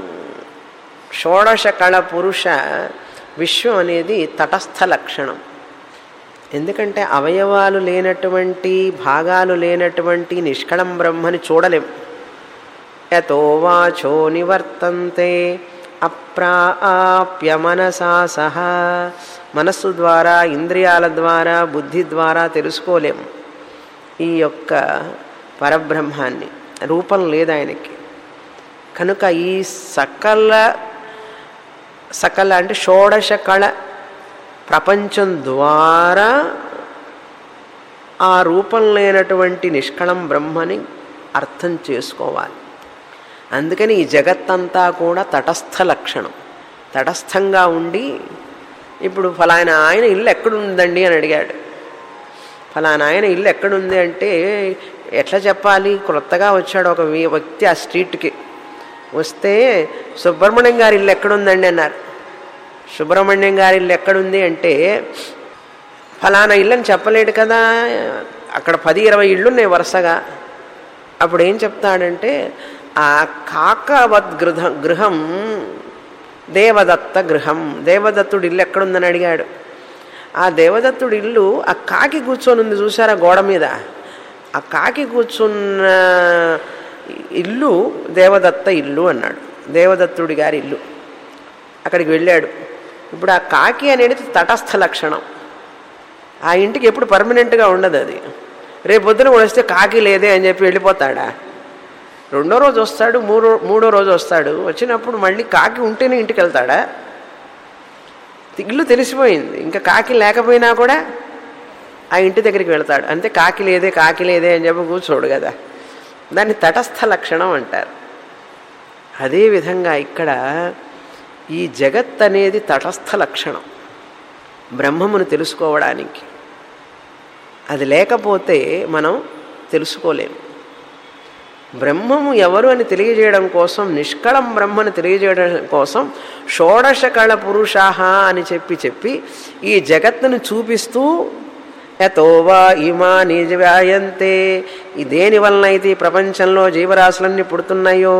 Speaker 1: షోడశ కళ పురుష విశ్వం అనేది తటస్థ లక్షణం ఎందుకంటే అవయవాలు లేనటువంటి భాగాలు లేనటువంటి నిష్కళం బ్రహ్మని చూడలేం యతో వాచో నివర్తంతే అప్రాప్య మనసా సహా మనస్సు ద్వారా ఇంద్రియాల ద్వారా బుద్ధి ద్వారా తెలుసుకోలేం ఈ యొక్క పరబ్రహ్మాన్ని రూపం లేదు ఆయనకి కనుక ఈ సకల సకల అంటే షోడశ కళ ప్రపంచం ద్వారా ఆ రూపం లేనటువంటి నిష్కళం బ్రహ్మని అర్థం చేసుకోవాలి అందుకని ఈ జగత్తంతా కూడా తటస్థ లక్షణం తటస్థంగా ఉండి ఇప్పుడు ఫలానా ఆయన ఇల్లు ఎక్కడుందండి అని అడిగాడు ఫలానా ఆయన ఇల్లు ఎక్కడుంది అంటే ఎట్లా చెప్పాలి క్రొత్తగా వచ్చాడు ఒక వీ- వ్యక్తి ఆ స్ట్రీట్కి వస్తే సుబ్రహ్మణ్యం గారి ఇల్లు ఎక్కడుందండి అన్నారు సుబ్రహ్మణ్యం గారి ఇల్లు ఎక్కడుంది అంటే ఫలానా ఇల్లు అని చెప్పలేడు కదా అక్కడ పది ఇరవై ఇళ్ళు ఉన్నాయి వరుసగా అప్పుడు ఏం చెప్తాడంటే ఆ కాకవద్ గృహ గృహం దేవదత్త గృహం దేవదత్తుడి ఇల్లు ఎక్కడుందని అడిగాడు ఆ దేవదత్తుడి ఇల్లు ఆ కాకి కూర్చొని ఉంది చూసారా గోడ మీద ఆ కాకి కూర్చున్న ఇల్లు దేవదత్త ఇల్లు అన్నాడు దేవదత్తుడి గారి ఇల్లు అక్కడికి వెళ్ళాడు ఇప్పుడు ఆ కాకి అనేది తటస్థ లక్షణం ఆ ఇంటికి ఎప్పుడు పర్మనెంట్గా ఉండదు అది రేపు పొద్దున కూడా వస్తే కాకి లేదే అని చెప్పి వెళ్ళిపోతాడా రెండో రోజు వస్తాడు మూడో మూడో రోజు వస్తాడు వచ్చినప్పుడు మళ్ళీ కాకి ఉంటేనే ఇంటికి వెళ్తాడా ఇల్లు తెలిసిపోయింది ఇంకా కాకి లేకపోయినా కూడా ఆ ఇంటి దగ్గరికి వెళ్తాడు అంతే కాకి లేదే కాకి లేదే అని చెప్పి కూర్చోడు కదా దాన్ని తటస్థ లక్షణం అంటారు అదేవిధంగా ఇక్కడ ఈ జగత్ అనేది తటస్థ లక్షణం బ్రహ్మమును తెలుసుకోవడానికి అది లేకపోతే మనం తెలుసుకోలేము బ్రహ్మము ఎవరు అని తెలియజేయడం కోసం నిష్కళం బ్రహ్మను తెలియజేయడం కోసం షోడశకళ పురుషాహ అని చెప్పి చెప్పి ఈ జగత్తును చూపిస్తూ యతోవా ఇమా నిజవ్యాయంతే ఈ దేని వలన అయితే ఈ ప్రపంచంలో జీవరాశులన్నీ పుడుతున్నాయో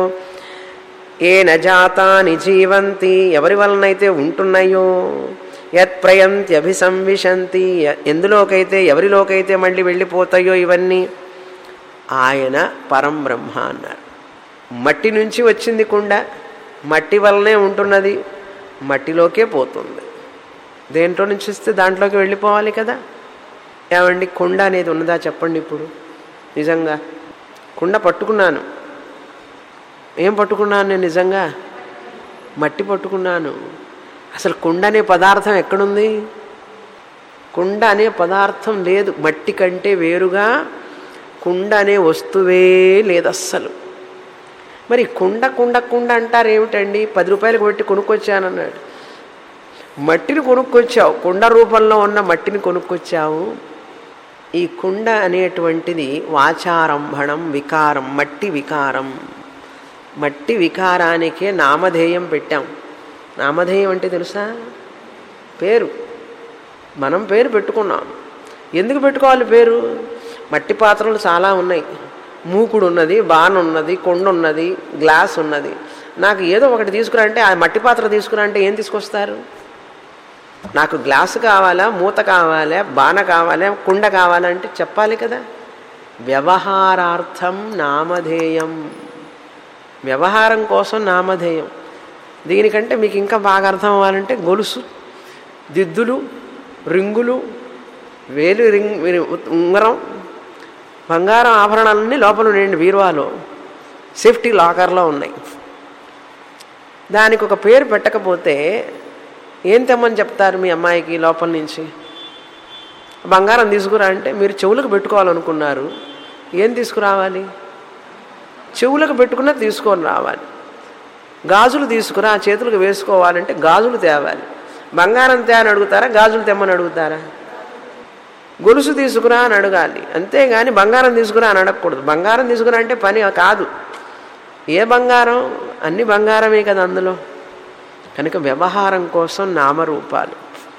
Speaker 1: ఏ నజాతాని జీవంతి ఎవరి వలనైతే ఉంటున్నాయో యత్ ప్రయంతి అభిసంవిశంతి ఎందులోకైతే ఎవరిలోకైతే మళ్ళీ వెళ్ళిపోతాయో ఇవన్నీ ఆయన పరం బ్రహ్మ అన్నారు మట్టి నుంచి వచ్చింది కుండ మట్టి వల్లనే ఉంటున్నది మట్టిలోకే పోతుంది దేంట్లో నుంచి వస్తే దాంట్లోకి వెళ్ళిపోవాలి కదా ఏమండి కుండ అనేది ఉన్నదా చెప్పండి ఇప్పుడు నిజంగా కుండ పట్టుకున్నాను ఏం పట్టుకున్నాను నేను నిజంగా మట్టి పట్టుకున్నాను అసలు కుండ అనే పదార్థం ఎక్కడుంది కుండ అనే పదార్థం లేదు మట్టి కంటే వేరుగా కుండ అనే వస్తువే లేదు అస్సలు మరి కుండ కుండ కుండ అంటారు ఏమిటండి పది రూపాయలకు పెట్టి కొనుక్కొచ్చానన్నాడు మట్టిని కొనుక్కొచ్చావు కుండ రూపంలో ఉన్న మట్టిని కొనుక్కొచ్చావు ఈ కుండ అనేటువంటిది వాచారంభణం వికారం మట్టి వికారం మట్టి వికారానికే నామధేయం పెట్టాం నామధేయం అంటే తెలుసా పేరు మనం పేరు పెట్టుకున్నాం ఎందుకు పెట్టుకోవాలి పేరు మట్టి పాత్రలు చాలా ఉన్నాయి మూకుడు ఉన్నది బాన్ ఉన్నది కొండ ఉన్నది గ్లాస్ ఉన్నది నాకు ఏదో ఒకటి తీసుకురా అంటే ఆ మట్టి పాత్ర తీసుకురా అంటే ఏం తీసుకొస్తారు నాకు గ్లాసు కావాలా మూత కావాలా బాణ కావాలా కుండ కావాలంటే చెప్పాలి కదా వ్యవహారార్థం నామధేయం వ్యవహారం కోసం నామధేయం దీనికంటే మీకు ఇంకా బాగా అర్థం అవ్వాలంటే గొలుసు దిద్దులు రింగులు వేలు రింగ్ ఉంగరం బంగారం ఆభరణాలన్నీ లోపల ఉండండి బీరువాలో సేఫ్టీ లాకర్లో ఉన్నాయి దానికి ఒక పేరు పెట్టకపోతే ఏం తెమ్మని చెప్తారు మీ అమ్మాయికి లోపల నుంచి బంగారం తీసుకురా అంటే మీరు చెవులకు పెట్టుకోవాలనుకున్నారు ఏం తీసుకురావాలి చెవులకు పెట్టుకున్న తీసుకొని రావాలి గాజులు తీసుకురా చేతులకు వేసుకోవాలంటే గాజులు తేవాలి బంగారం తే అని అడుగుతారా గాజులు తెమ్మని అడుగుతారా గొలుసు తీసుకురా అని అడగాలి అంతేగాని బంగారం తీసుకురా అని అడగకూడదు బంగారం తీసుకురా అంటే పని కాదు ఏ బంగారం అన్ని బంగారమే కదా అందులో కనుక వ్యవహారం కోసం నామరూపాలు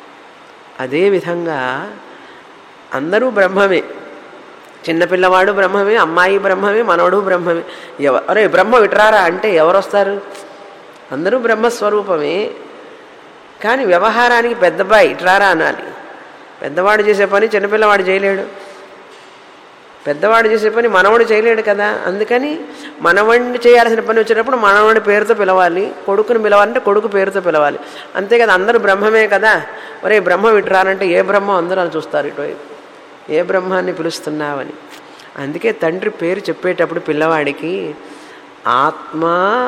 Speaker 1: అదేవిధంగా అందరూ బ్రహ్మమే చిన్నపిల్లవాడు బ్రహ్మమే అమ్మాయి బ్రహ్మమే మనవడు బ్రహ్మమే ఎవరే బ్రహ్మ విట్రారా అంటే ఎవరు వస్తారు అందరూ బ్రహ్మస్వరూపమే కానీ వ్యవహారానికి పెద్దబాయి ఇట్రారా అనాలి పెద్దవాడు చేసే పని చిన్నపిల్లవాడు చేయలేడు పెద్దవాడు చేసే పని మనవడు చేయలేడు కదా అందుకని మనవడిని చేయాల్సిన పని వచ్చినప్పుడు మనవడి పేరుతో పిలవాలి కొడుకుని పిలవాలంటే కొడుకు పేరుతో పిలవాలి అంతే కదా అందరూ బ్రహ్మమే కదా ఒరే బ్రహ్మ విట్రారంటే ఏ బ్రహ్మ అందరూ అని చూస్తారు ఇటువైపు ఏ బ్రహ్మాన్ని పిలుస్తున్నావని అందుకే తండ్రి పేరు చెప్పేటప్పుడు పిల్లవాడికి ఆత్మ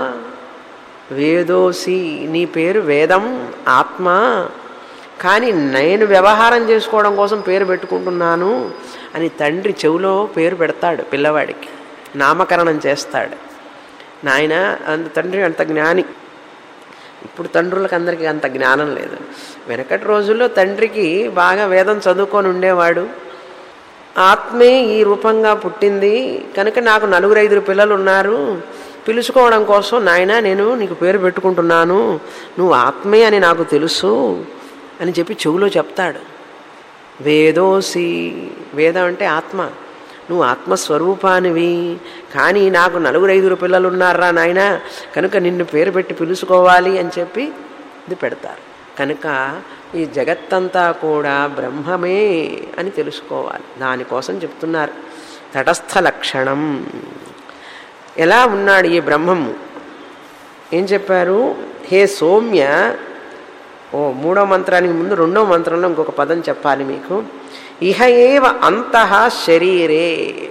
Speaker 1: వేదోసి నీ పేరు వేదం ఆత్మ కానీ నేను వ్యవహారం చేసుకోవడం కోసం పేరు పెట్టుకుంటున్నాను అని తండ్రి చెవిలో పేరు పెడతాడు పిల్లవాడికి నామకరణం చేస్తాడు నాయన అంత తండ్రి అంత జ్ఞాని ఇప్పుడు తండ్రులకు అందరికీ అంత జ్ఞానం లేదు వెనకటి రోజుల్లో తండ్రికి బాగా వేదం చదువుకొని ఉండేవాడు ఆత్మే ఈ రూపంగా పుట్టింది కనుక నాకు నలుగురు ఐదుగురు పిల్లలు ఉన్నారు పిలుచుకోవడం కోసం నాయన నేను నీకు పేరు పెట్టుకుంటున్నాను నువ్వు ఆత్మే అని నాకు తెలుసు అని చెప్పి చెవులో చెప్తాడు వేదోసి వేదం అంటే ఆత్మ నువ్వు ఆత్మస్వరూపానివి కానీ నాకు నలుగురు ఐదుగురు పిల్లలు ఉన్నారా నాయన కనుక నిన్ను పేరు పెట్టి పిలుచుకోవాలి అని చెప్పి ఇది పెడతారు కనుక ఈ జగత్తంతా కూడా బ్రహ్మమే అని తెలుసుకోవాలి దానికోసం చెప్తున్నారు తటస్థ లక్షణం ఎలా ఉన్నాడు ఈ బ్రహ్మము ఏం చెప్పారు హే సౌమ్య ఓ మూడో మంత్రానికి ముందు రెండో మంత్రంలో ఇంకొక పదం చెప్పాలి మీకు ఇహ ఏవ అంతః శరీరే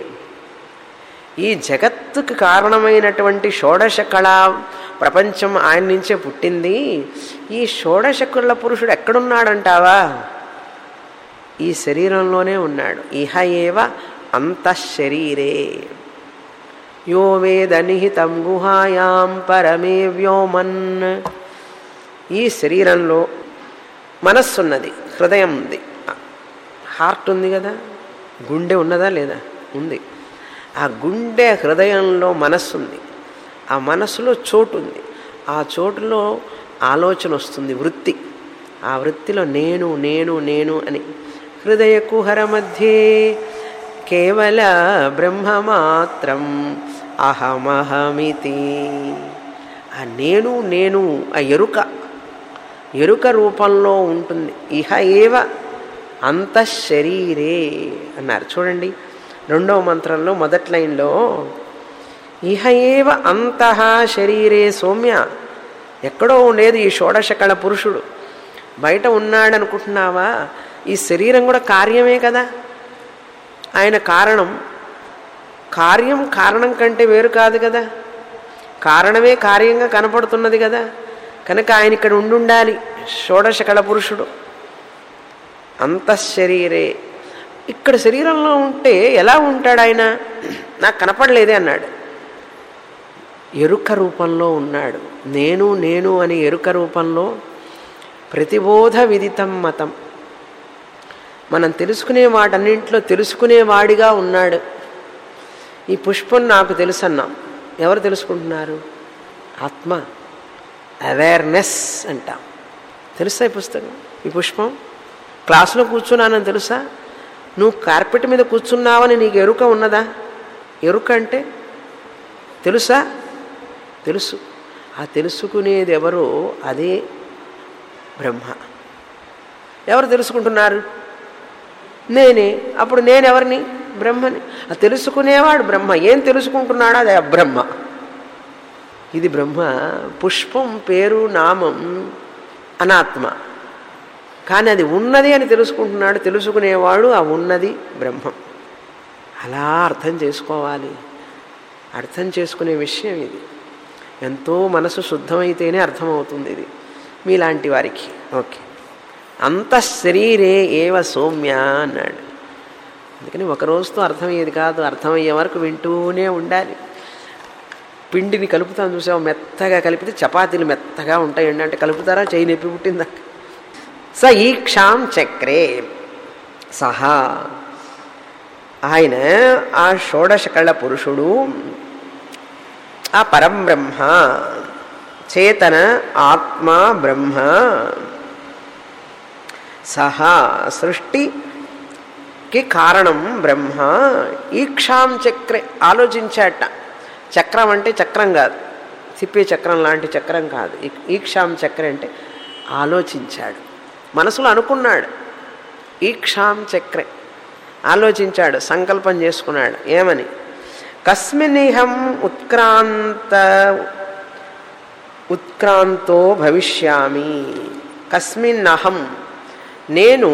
Speaker 1: ఈ జగత్తుకు కారణమైనటువంటి షోడశ కళా ప్రపంచం ఆయన నుంచే పుట్టింది ఈ షోడశ కుల పురుషుడు ఎక్కడున్నాడంటావా ఈ శరీరంలోనే ఉన్నాడు ఇహ ఏవ అంతఃశరీరే యో వేద నిహితం గుహాయాం పరమే వ్యోమన్ ఈ శరీరంలో మనస్సున్నది హృదయం ఉంది హార్ట్ ఉంది కదా గుండె ఉన్నదా లేదా ఉంది ఆ గుండె హృదయంలో మనస్సు ఉంది ఆ మనస్సులో చోటు ఉంది ఆ చోటులో ఆలోచన వస్తుంది వృత్తి ఆ వృత్తిలో నేను నేను నేను అని హృదయ కుహర మధ్యే కేవల బ్రహ్మ మాత్రం అహమహమితి ఆ నేను నేను ఆ ఎరుక ఎరుక రూపంలో ఉంటుంది ఇహ ఏవ అంతఃశరీరే అన్నారు చూడండి రెండవ మంత్రంలో మొదటి లైన్లో ఇహ ఏవ అంతః శరీరే సౌమ్య ఎక్కడో ఉండేది ఈ షోడశకళ పురుషుడు బయట ఉన్నాడనుకుంటున్నావా ఈ శరీరం కూడా కార్యమే కదా ఆయన కారణం కార్యం కారణం కంటే వేరు కాదు కదా కారణమే కార్యంగా కనపడుతున్నది కదా కనుక ఆయన ఇక్కడ ఉండుండాలి షోడశకళ పురుషుడు అంతఃశరీరే ఇక్కడ శరీరంలో ఉంటే ఎలా ఉంటాడు ఆయన నాకు కనపడలేదే అన్నాడు ఎరుక రూపంలో ఉన్నాడు నేను నేను అని ఎరుక రూపంలో ప్రతిబోధ విదితం మతం మనం తెలుసుకునే వాటన్నింటిలో తెలుసుకునేవాడిగా ఉన్నాడు ఈ పుష్పం నాకు తెలుసు అన్నాం ఎవరు తెలుసుకుంటున్నారు ఆత్మ అవేర్నెస్ అంటాం తెలుసా ఈ పుస్తకం ఈ పుష్పం క్లాసులో కూర్చున్నానని తెలుసా నువ్వు కార్పెట్ మీద కూర్చున్నావని నీకు ఎరుక ఉన్నదా ఎరుక అంటే తెలుసా తెలుసు ఆ తెలుసుకునేది ఎవరో అదే బ్రహ్మ ఎవరు తెలుసుకుంటున్నారు నేనే అప్పుడు నేనెవరిని బ్రహ్మని ఆ తెలుసుకునేవాడు బ్రహ్మ ఏం తెలుసుకుంటున్నాడో అది అబ్రహ్మ ఇది బ్రహ్మ పుష్పం పేరు నామం అనాత్మ కానీ అది ఉన్నది అని తెలుసుకుంటున్నాడు తెలుసుకునేవాడు ఆ ఉన్నది బ్రహ్మం అలా అర్థం చేసుకోవాలి అర్థం చేసుకునే విషయం ఇది ఎంతో మనసు శుద్ధమైతేనే అర్థమవుతుంది ఇది మీలాంటి వారికి ఓకే అంత శరీరే ఏవ సౌమ్య అన్నాడు అందుకని ఒక రోజుతో అర్థమయ్యేది కాదు అర్థమయ్యే వరకు వింటూనే ఉండాలి పిండిని కలుపుతాం చూసాము మెత్తగా కలిపితే చపాతీలు మెత్తగా ఉంటాయండి అంటే కలుపుతారా చేయి నొప్పి పుట్టిందా స ఈక్షాం చక్రే సహా ఆయన ఆ షోడశకళ పురుషుడు ఆ పరంబ్రహ్మ చేతన ఆత్మ బ్రహ్మ సహా సృష్టికి కారణం బ్రహ్మ ఈక్షాం చక్రే ఆలోచించాట చక్రం అంటే చక్రం కాదు తిప్పే చక్రం లాంటి చక్రం కాదు ఈక్షాం చక్ర అంటే ఆలోచించాడు మనసులో అనుకున్నాడు ఈక్షాం చక్రే ఆలోచించాడు సంకల్పం చేసుకున్నాడు ఏమని కస్మినిహం ఉత్క్రాంత ఉత్క్రాంతో భవిష్యామి కస్మిన్నహం నేను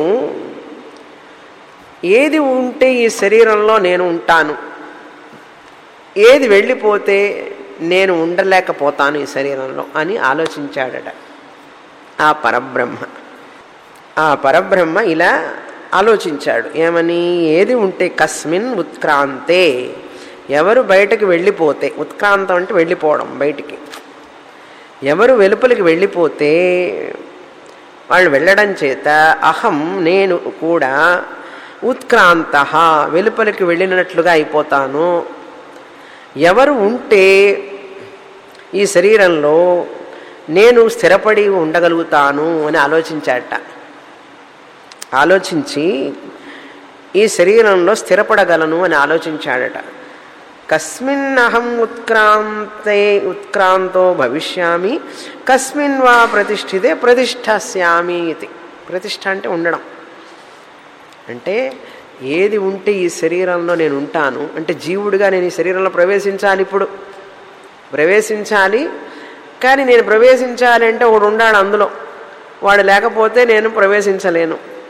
Speaker 1: ఏది ఉంటే ఈ శరీరంలో నేను ఉంటాను ఏది వెళ్ళిపోతే నేను ఉండలేకపోతాను ఈ శరీరంలో అని ఆలోచించాడట ఆ పరబ్రహ్మ ఆ పరబ్రహ్మ ఇలా ఆలోచించాడు ఏమని ఏది ఉంటే కస్మిన్ ఉత్క్రాంతే ఎవరు బయటకు వెళ్ళిపోతే ఉత్క్రాంతం అంటే వెళ్ళిపోవడం బయటికి ఎవరు వెలుపలికి వెళ్ళిపోతే వాళ్ళు వెళ్ళడం చేత అహం నేను కూడా ఉత్క్రాంత వెలుపలికి వెళ్ళినట్లుగా అయిపోతాను ఎవరు ఉంటే ఈ శరీరంలో నేను స్థిరపడి ఉండగలుగుతాను అని ఆలోచించాట ఆలోచించి ఈ శరీరంలో స్థిరపడగలను అని ఆలోచించాడట కస్మిన్ అహం ఉత్క్రాంతే ఉత్క్రాంతో భవిష్యామి కస్మిన్ వా ప్రతిష్ఠితే ప్రతిష్టాస్యామి ఇది ప్రతిష్ట అంటే ఉండడం అంటే ఏది ఉంటే ఈ శరీరంలో నేను ఉంటాను అంటే జీవుడిగా నేను ఈ శరీరంలో ప్రవేశించాలి ఇప్పుడు ప్రవేశించాలి కానీ నేను ప్రవేశించాలి అంటే ఒకడు ఉండాడు అందులో వాడు లేకపోతే నేను ప్రవేశించలేను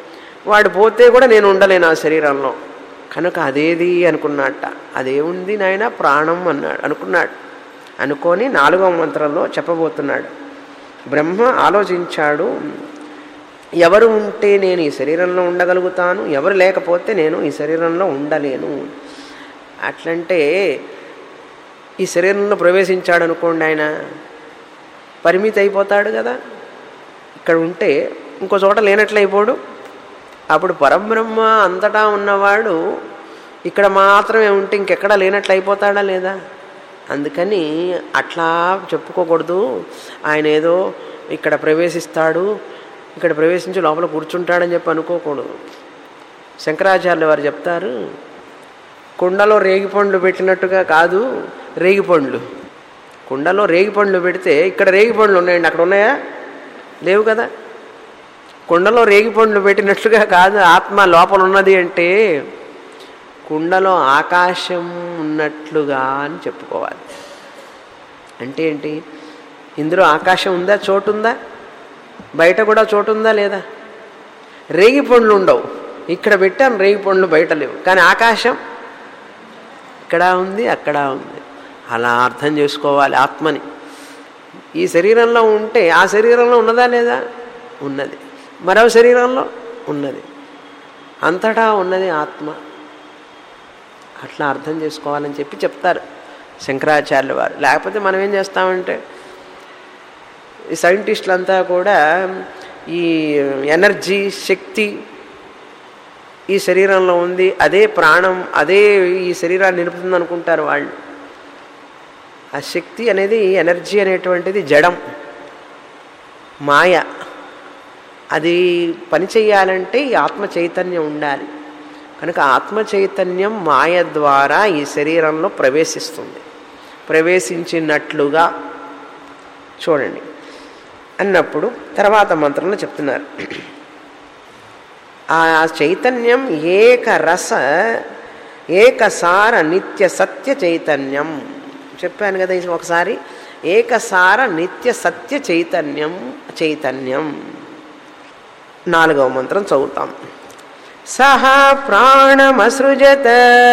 Speaker 1: వాడు పోతే కూడా నేను ఉండలేను ఆ శరీరంలో కనుక అదేది అనుకున్నట్ట అదేముంది నాయన ప్రాణం అన్నాడు అనుకున్నాడు అనుకొని నాలుగవ మంత్రంలో చెప్పబోతున్నాడు బ్రహ్మ ఆలోచించాడు ఎవరు ఉంటే నేను ఈ శరీరంలో ఉండగలుగుతాను ఎవరు లేకపోతే నేను ఈ శరీరంలో ఉండలేను అట్లంటే ఈ శరీరంలో ప్రవేశించాడు అనుకోండి ఆయన పరిమితి అయిపోతాడు కదా ఇక్కడ ఉంటే ఇంకో చోట లేనట్లయిపోడు అప్పుడు పరబ్రహ్మ అంతటా ఉన్నవాడు ఇక్కడ మాత్రమే ఉంటే ఇంకెక్కడా లేనట్లు అయిపోతాడా లేదా అందుకని అట్లా చెప్పుకోకూడదు ఆయన ఏదో ఇక్కడ ప్రవేశిస్తాడు ఇక్కడ ప్రవేశించి లోపల కూర్చుంటాడని చెప్పి అనుకోకూడదు శంకరాచార్యులు వారు చెప్తారు కుండలో రేగిపండ్లు పెట్టినట్టుగా కాదు రేగిపండ్లు కుండలో రేగిపండ్లు పెడితే ఇక్కడ రేగిపండ్లు ఉన్నాయండి అక్కడ ఉన్నాయా లేవు కదా కుండలో రేగిపండ్లు పెట్టినట్లుగా కాదు ఆత్మ లోపల ఉన్నది అంటే కుండలో ఆకాశం ఉన్నట్లుగా అని చెప్పుకోవాలి అంటే ఏంటి ఇందులో ఆకాశం ఉందా చోటు ఉందా బయట కూడా చోటు ఉందా లేదా రేగి పండ్లు ఉండవు ఇక్కడ పెట్టాను రేగి పండ్లు బయట లేవు కానీ ఆకాశం ఇక్కడ ఉంది అక్కడ ఉంది అలా అర్థం చేసుకోవాలి ఆత్మని ఈ శరీరంలో ఉంటే ఆ శరీరంలో ఉన్నదా లేదా ఉన్నది మరో శరీరంలో ఉన్నది అంతటా ఉన్నది ఆత్మ అట్లా అర్థం చేసుకోవాలని చెప్పి చెప్తారు శంకరాచార్యుల వారు లేకపోతే మనం ఏం చేస్తామంటే ఈ సైంటిస్టులంతా కూడా ఈ ఎనర్జీ శక్తి ఈ శరీరంలో ఉంది అదే ప్రాణం అదే ఈ శరీరాన్ని నిలుపుతుంది అనుకుంటారు వాళ్ళు ఆ శక్తి అనేది ఎనర్జీ అనేటువంటిది జడం మాయ అది పని చేయాలంటే ఈ ఆత్మ చైతన్యం ఉండాలి కనుక ఆత్మ చైతన్యం మాయ ద్వారా ఈ శరీరంలో ప్రవేశిస్తుంది ప్రవేశించినట్లుగా చూడండి అన్నప్పుడు తర్వాత మంత్రంలో చెప్తున్నారు ఆ చైతన్యం ఏకరస ఏకసార నిత్య సత్య చైతన్యం చెప్పాను కదా ఇది ఒకసారి ఏకసార నిత్య సత్య చైతన్యం చైతన్యం నాలుగవ మంత్రం చదువుతాం సహ ప్రాణమసృజత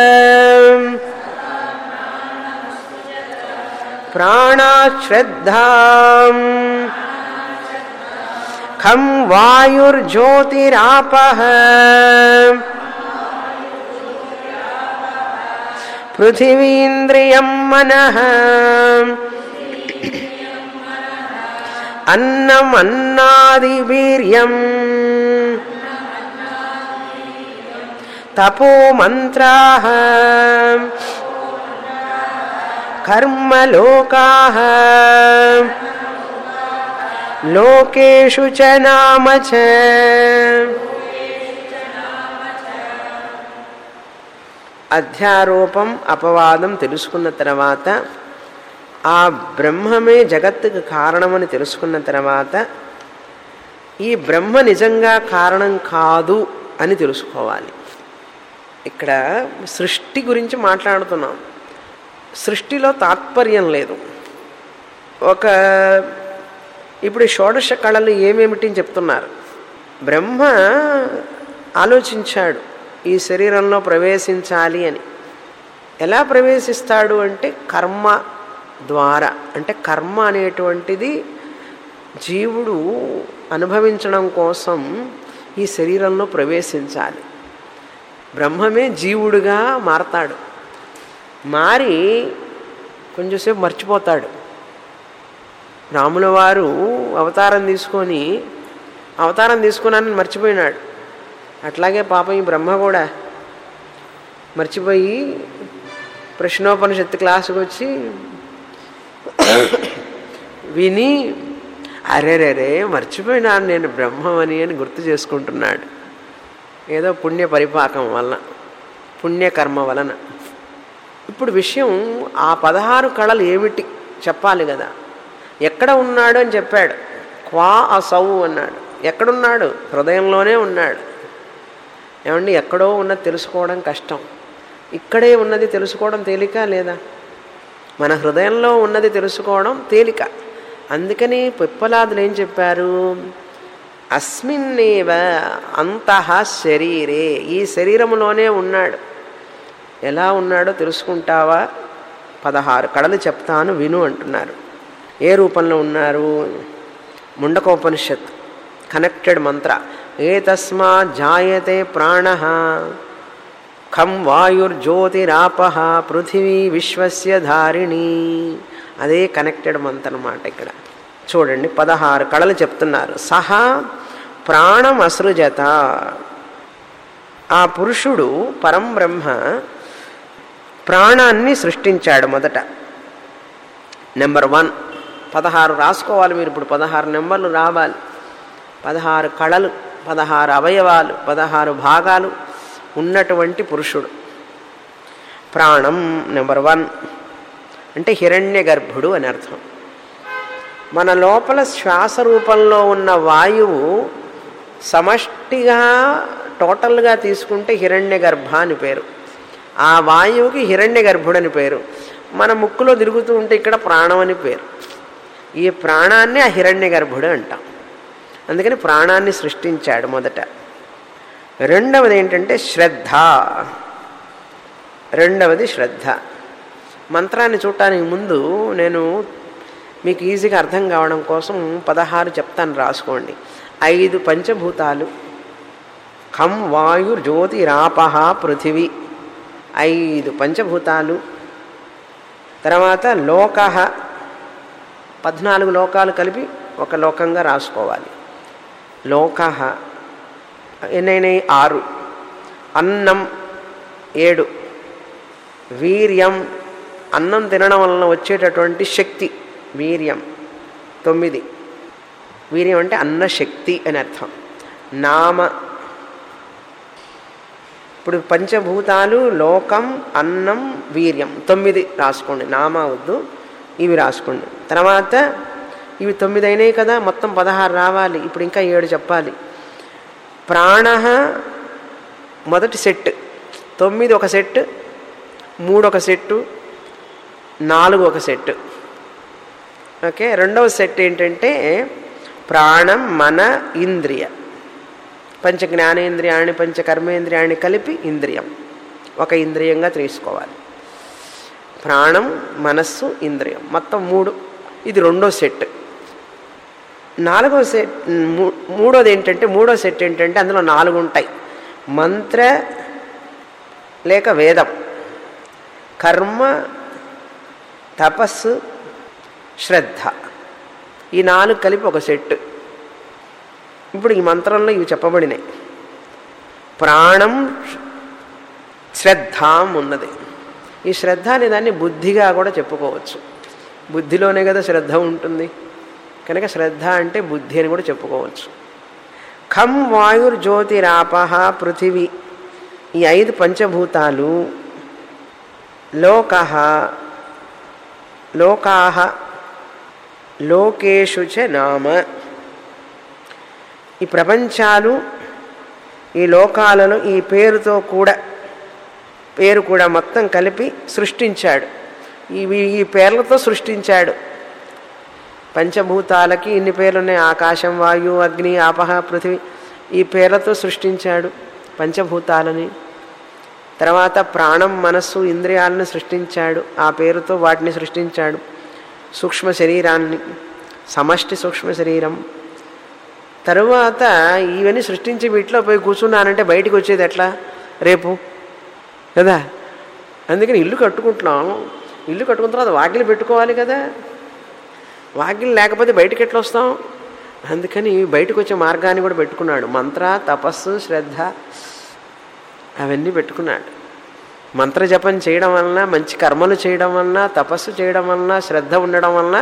Speaker 1: ప్రాణాశ్రద్ధా ఖం వాయుర్జ్యోతిరాప పృథివీంద్రియం మనః అన్నమన్నాదివీర్యం తపో మంత్రా కర్మలోకా లోకేషు చ నామ చ అధ్యారోపం అపవాదం తెలుసుకున్న తర్వాత ఆ బ్రహ్మమే జగత్తుకు కారణమని తెలుసుకున్న తర్వాత ఈ బ్రహ్మ నిజంగా కారణం కాదు అని తెలుసుకోవాలి ఇక్కడ సృష్టి గురించి మాట్లాడుతున్నాం సృష్టిలో తాత్పర్యం లేదు ఒక ఇప్పుడు షోడశ కళలు ఏమేమిటి అని చెప్తున్నారు బ్రహ్మ ఆలోచించాడు ఈ శరీరంలో ప్రవేశించాలి అని ఎలా ప్రవేశిస్తాడు అంటే కర్మ ద్వారా అంటే కర్మ అనేటువంటిది జీవుడు అనుభవించడం కోసం ఈ శరీరంలో ప్రవేశించాలి బ్రహ్మమే జీవుడుగా మారతాడు మారి కొంచెంసేపు మర్చిపోతాడు రాముల వారు అవతారం తీసుకొని అవతారం తీసుకున్నానని మర్చిపోయినాడు అట్లాగే పాపం ఈ బ్రహ్మ కూడా మర్చిపోయి ప్రశ్నోపనిషత్తు క్లాసుకు వచ్చి విని అరేరేరే మర్చిపోయినాను నేను బ్రహ్మమని అని గుర్తు చేసుకుంటున్నాడు ఏదో పుణ్య పరిపాకం వలన పుణ్యకర్మ వలన ఇప్పుడు విషయం ఆ పదహారు కళలు ఏమిటి చెప్పాలి కదా ఎక్కడ ఉన్నాడు అని చెప్పాడు క్వా అసౌ అన్నాడు ఎక్కడున్నాడు హృదయంలోనే ఉన్నాడు ఏమండి ఎక్కడో ఉన్నది తెలుసుకోవడం కష్టం ఇక్కడే ఉన్నది తెలుసుకోవడం తేలిక లేదా మన హృదయంలో ఉన్నది తెలుసుకోవడం తేలిక అందుకని పిప్పలాదులు ఏం చెప్పారు అస్మిన్నేవ అంతః శరీరే ఈ శరీరములోనే ఉన్నాడు ఎలా ఉన్నాడో తెలుసుకుంటావా పదహారు కళలు చెప్తాను విను అంటున్నారు ఏ రూపంలో ఉన్నారు ముండకోపనిషత్ కనెక్టెడ్ మంత్ర ఏ తస్మా జాయతే ప్రాణ ఖం వాయుర్జ్యోతిరాప పృథివీ విశ్వస్య ధారిణి అదే కనెక్టెడ్ మంత్ర అన్నమాట ఇక్కడ చూడండి పదహారు కళలు చెప్తున్నారు సహా ప్రాణం అసృజత ఆ పురుషుడు పరం బ్రహ్మ ప్రాణాన్ని సృష్టించాడు మొదట నెంబర్ వన్ పదహారు రాసుకోవాలి మీరు ఇప్పుడు పదహారు నెంబర్లు రావాలి పదహారు కళలు పదహారు అవయవాలు పదహారు భాగాలు ఉన్నటువంటి పురుషుడు ప్రాణం నెంబర్ వన్ అంటే హిరణ్య గర్భుడు అని అర్థం మన లోపల శ్వాస రూపంలో ఉన్న వాయువు సమష్టిగా టోటల్గా తీసుకుంటే హిరణ్య గర్భ అని పేరు ఆ వాయువుకి హిరణ్య గర్భుడు అని పేరు మన ముక్కులో తిరుగుతూ ఉంటే ఇక్కడ ప్రాణం అని పేరు ఈ ప్రాణాన్ని ఆ హిరణ్య గర్భుడు అంటాం అందుకని ప్రాణాన్ని సృష్టించాడు మొదట రెండవది ఏంటంటే శ్రద్ధ రెండవది శ్రద్ధ మంత్రాన్ని చూడటానికి ముందు నేను మీకు ఈజీగా అర్థం కావడం కోసం పదహారు చెప్తాను రాసుకోండి ఐదు పంచభూతాలు ఖం వాయు జ్యోతి రాపహ పృథివీ ఐదు పంచభూతాలు తర్వాత లోక పద్నాలుగు లోకాలు కలిపి ఒక లోకంగా రాసుకోవాలి లోక ఎన్నైనాయి ఆరు అన్నం ఏడు వీర్యం అన్నం తినడం వలన వచ్చేటటువంటి శక్తి వీర్యం తొమ్మిది వీర్యం అంటే అన్నశక్తి అని అర్థం నామ ఇప్పుడు పంచభూతాలు లోకం అన్నం వీర్యం తొమ్మిది రాసుకోండి నామా వద్దు ఇవి రాసుకోండి తర్వాత ఇవి తొమ్మిది అయినాయి కదా మొత్తం పదహారు రావాలి ఇప్పుడు ఇంకా ఏడు చెప్పాలి ప్రాణ మొదటి సెట్ తొమ్మిది ఒక సెట్ మూడు ఒక సెట్టు నాలుగు ఒక సెట్ ఓకే రెండవ సెట్ ఏంటంటే ప్రాణం మన ఇంద్రియ పంచ జ్ఞానేంద్రియాన్ని పంచ కర్మేంద్రియాన్ని కలిపి ఇంద్రియం ఒక ఇంద్రియంగా తీసుకోవాలి ప్రాణం మనస్సు ఇంద్రియం మొత్తం మూడు ఇది రెండో సెట్ నాలుగో సెట్ మూ- మూడోది ఏంటంటే మూడో సెట్ ఏంటంటే అందులో నాలుగు ఉంటాయి మంత్ర లేక వేదం కర్మ తపస్సు శ్రద్ధ ఈ నాలుగు కలిపి ఒక సెట్ ఇప్పుడు ఈ మంత్రంలో ఇవి చెప్పబడినాయి ప్రాణం శ్రద్ధాం ఉన్నది ఈ శ్రద్ధ అనే దాన్ని బుద్ధిగా కూడా చెప్పుకోవచ్చు బుద్ధిలోనే కదా శ్రద్ధ ఉంటుంది కనుక శ్రద్ధ అంటే బుద్ధి అని కూడా చెప్పుకోవచ్చు ఖం వాయుర్జ్యోతిరాపహ పృథివీ ఈ ఐదు పంచభూతాలు లోక లోకాహ లోకేషు చ నామ ఈ ప్రపంచాలు ఈ లోకాలను ఈ పేరుతో కూడా పేరు కూడా మొత్తం కలిపి సృష్టించాడు ఇవి ఈ పేర్లతో సృష్టించాడు పంచభూతాలకి ఇన్ని పేర్లు ఉన్నాయి ఆకాశం వాయు అగ్ని ఆపహ పృథివీ ఈ పేర్లతో సృష్టించాడు పంచభూతాలని తర్వాత ప్రాణం మనస్సు ఇంద్రియాలను సృష్టించాడు ఆ పేరుతో వాటిని సృష్టించాడు సూక్ష్మ శరీరాన్ని సమష్టి సూక్ష్మ శరీరం తరువాత ఇవన్నీ సృష్టించి వీటిలో పోయి కూర్చున్నానంటే బయటికి వచ్చేది ఎట్లా రేపు కదా అందుకని ఇల్లు కట్టుకుంటున్నాం ఇల్లు కట్టుకున్న తర్వాత వాకిలి పెట్టుకోవాలి కదా వాకిలి లేకపోతే బయటికి ఎట్లా వస్తాం అందుకని బయటకు వచ్చే మార్గాన్ని కూడా పెట్టుకున్నాడు మంత్ర తపస్సు శ్రద్ధ అవన్నీ పెట్టుకున్నాడు మంత్ర జపం చేయడం వలన మంచి కర్మలు చేయడం వలన తపస్సు చేయడం వలన శ్రద్ధ ఉండడం వలన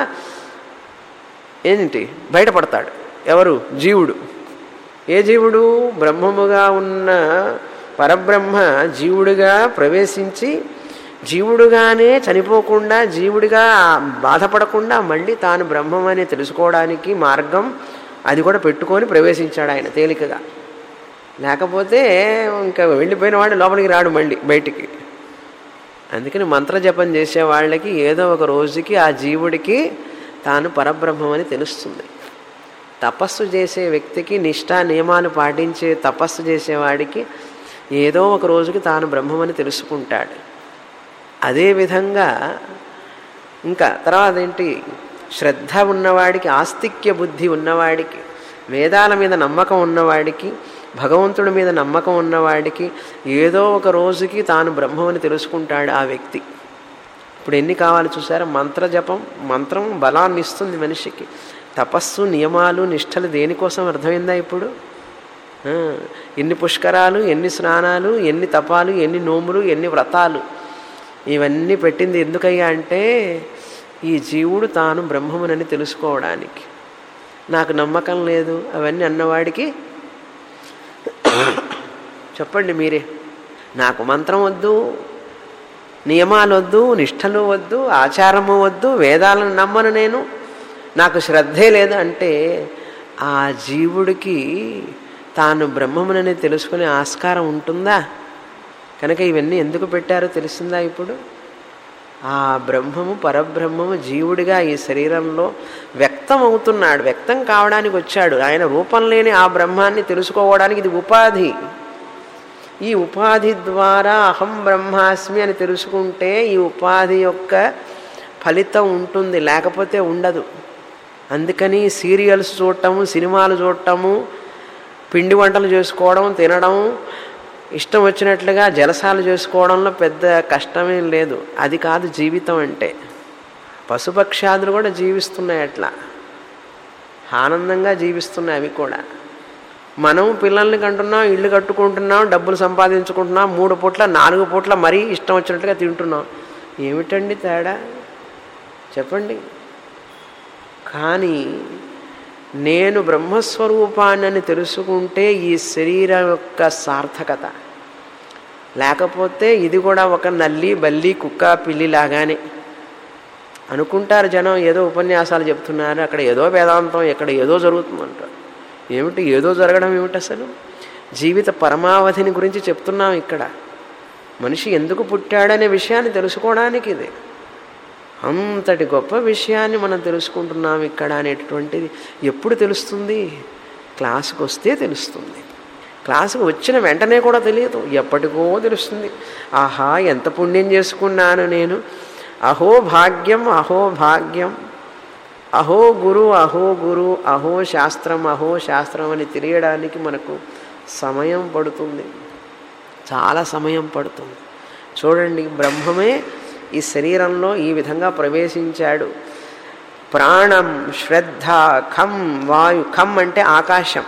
Speaker 1: ఏంటి బయటపడతాడు ఎవరు జీవుడు ఏ జీవుడు బ్రహ్మముగా ఉన్న పరబ్రహ్మ జీవుడిగా ప్రవేశించి జీవుడుగానే చనిపోకుండా జీవుడిగా బాధపడకుండా మళ్ళీ తాను బ్రహ్మమని తెలుసుకోవడానికి మార్గం అది కూడా పెట్టుకొని ప్రవేశించాడు ఆయన తేలికగా లేకపోతే ఇంకా వెళ్ళిపోయిన వాడు లోపలికి రాడు మళ్ళీ బయటికి అందుకని మంత్రజపం చేసే వాళ్ళకి ఏదో ఒక రోజుకి ఆ జీవుడికి తాను పరబ్రహ్మమని తెలుస్తుంది తపస్సు చేసే వ్యక్తికి నిష్ఠా నియమాలు పాటించే తపస్సు చేసేవాడికి ఏదో ఒక రోజుకి తాను బ్రహ్మమని తెలుసుకుంటాడు అదేవిధంగా ఇంకా తర్వాత ఏంటి శ్రద్ధ ఉన్నవాడికి ఆస్తిక్య బుద్ధి ఉన్నవాడికి వేదాల మీద నమ్మకం ఉన్నవాడికి భగవంతుడి మీద నమ్మకం ఉన్నవాడికి ఏదో ఒక రోజుకి తాను బ్రహ్మమని తెలుసుకుంటాడు ఆ వ్యక్తి ఇప్పుడు ఎన్ని కావాలి చూసారా మంత్ర జపం మంత్రం బలాన్ని ఇస్తుంది మనిషికి తపస్సు నియమాలు నిష్టలు దేనికోసం అర్థమైందా ఇప్పుడు ఆ, ఎన్ని పుష్కరాలు ఎన్ని స్నానాలు ఎన్ని తపాలు ఎన్ని నోములు ఎన్ని వ్రతాలు ఇవన్నీ పెట్టింది ఎందుకయ్యా అంటే ఈ జీవుడు తాను బ్రహ్మమునని తెలుసుకోవడానికి నాకు నమ్మకం లేదు అవన్నీ అన్నవాడికి చెప్పండి మీరే నాకు మంత్రం వద్దు నియమాలు వద్దు నిష్టలు వద్దు ఆచారము వద్దు వేదాలను నమ్మను నేను నాకు శ్రద్ధే లేదు అంటే ఆ జీవుడికి తాను బ్రహ్మమునని తెలుసుకునే ఆస్కారం ఉంటుందా కనుక ఇవన్నీ ఎందుకు పెట్టారో తెలిసిందా ఇప్పుడు ఆ బ్రహ్మము పరబ్రహ్మము జీవుడిగా ఈ శరీరంలో వ్యక్తం అవుతున్నాడు వ్యక్తం కావడానికి వచ్చాడు ఆయన రూపం లేని ఆ బ్రహ్మాన్ని తెలుసుకోవడానికి ఇది ఉపాధి ఈ ఉపాధి ద్వారా అహం బ్రహ్మాస్మి అని తెలుసుకుంటే ఈ ఉపాధి యొక్క ఫలితం ఉంటుంది లేకపోతే ఉండదు అందుకని సీరియల్స్ చూడటము సినిమాలు చూడటము పిండి వంటలు చేసుకోవడం తినడం ఇష్టం వచ్చినట్లుగా జలసాలు చేసుకోవడంలో పెద్ద కష్టమేం లేదు అది కాదు జీవితం అంటే పశుపక్షాదులు కూడా జీవిస్తున్నాయి అట్లా ఆనందంగా జీవిస్తున్నాయి అవి కూడా మనం పిల్లల్ని కంటున్నాం ఇల్లు కట్టుకుంటున్నాం డబ్బులు సంపాదించుకుంటున్నాం మూడు పూట్ల నాలుగు పూట్ల మరీ ఇష్టం వచ్చినట్టుగా తింటున్నాం ఏమిటండి తేడా చెప్పండి కానీ నేను బ్రహ్మస్వరూపాన్ని తెలుసుకుంటే ఈ శరీరం యొక్క సార్థకత లేకపోతే ఇది కూడా ఒక నల్లి బల్లి కుక్క పిల్లి లాగానే అనుకుంటారు జనం ఏదో ఉపన్యాసాలు చెప్తున్నారు అక్కడ ఏదో వేదాంతం ఇక్కడ ఏదో జరుగుతుందంటారు ఏమిటి ఏదో జరగడం ఏమిటి అసలు జీవిత పరమావధిని గురించి చెప్తున్నాం ఇక్కడ మనిషి ఎందుకు పుట్టాడనే విషయాన్ని తెలుసుకోవడానికి ఇది అంతటి గొప్ప విషయాన్ని మనం తెలుసుకుంటున్నాం ఇక్కడ అనేటటువంటిది ఎప్పుడు తెలుస్తుంది క్లాసుకు వస్తే తెలుస్తుంది క్లాసుకు వచ్చిన వెంటనే కూడా తెలియదు ఎప్పటికో తెలుస్తుంది ఆహా ఎంత పుణ్యం చేసుకున్నాను నేను అహో భాగ్యం అహో భాగ్యం అహో గురు అహో గురు అహో శాస్త్రం అహో శాస్త్రం అని తెలియడానికి మనకు సమయం పడుతుంది చాలా సమయం పడుతుంది చూడండి బ్రహ్మమే ఈ శరీరంలో ఈ విధంగా ప్రవేశించాడు ప్రాణం శ్రద్ధ ఖం వాయు ఖం అంటే ఆకాశం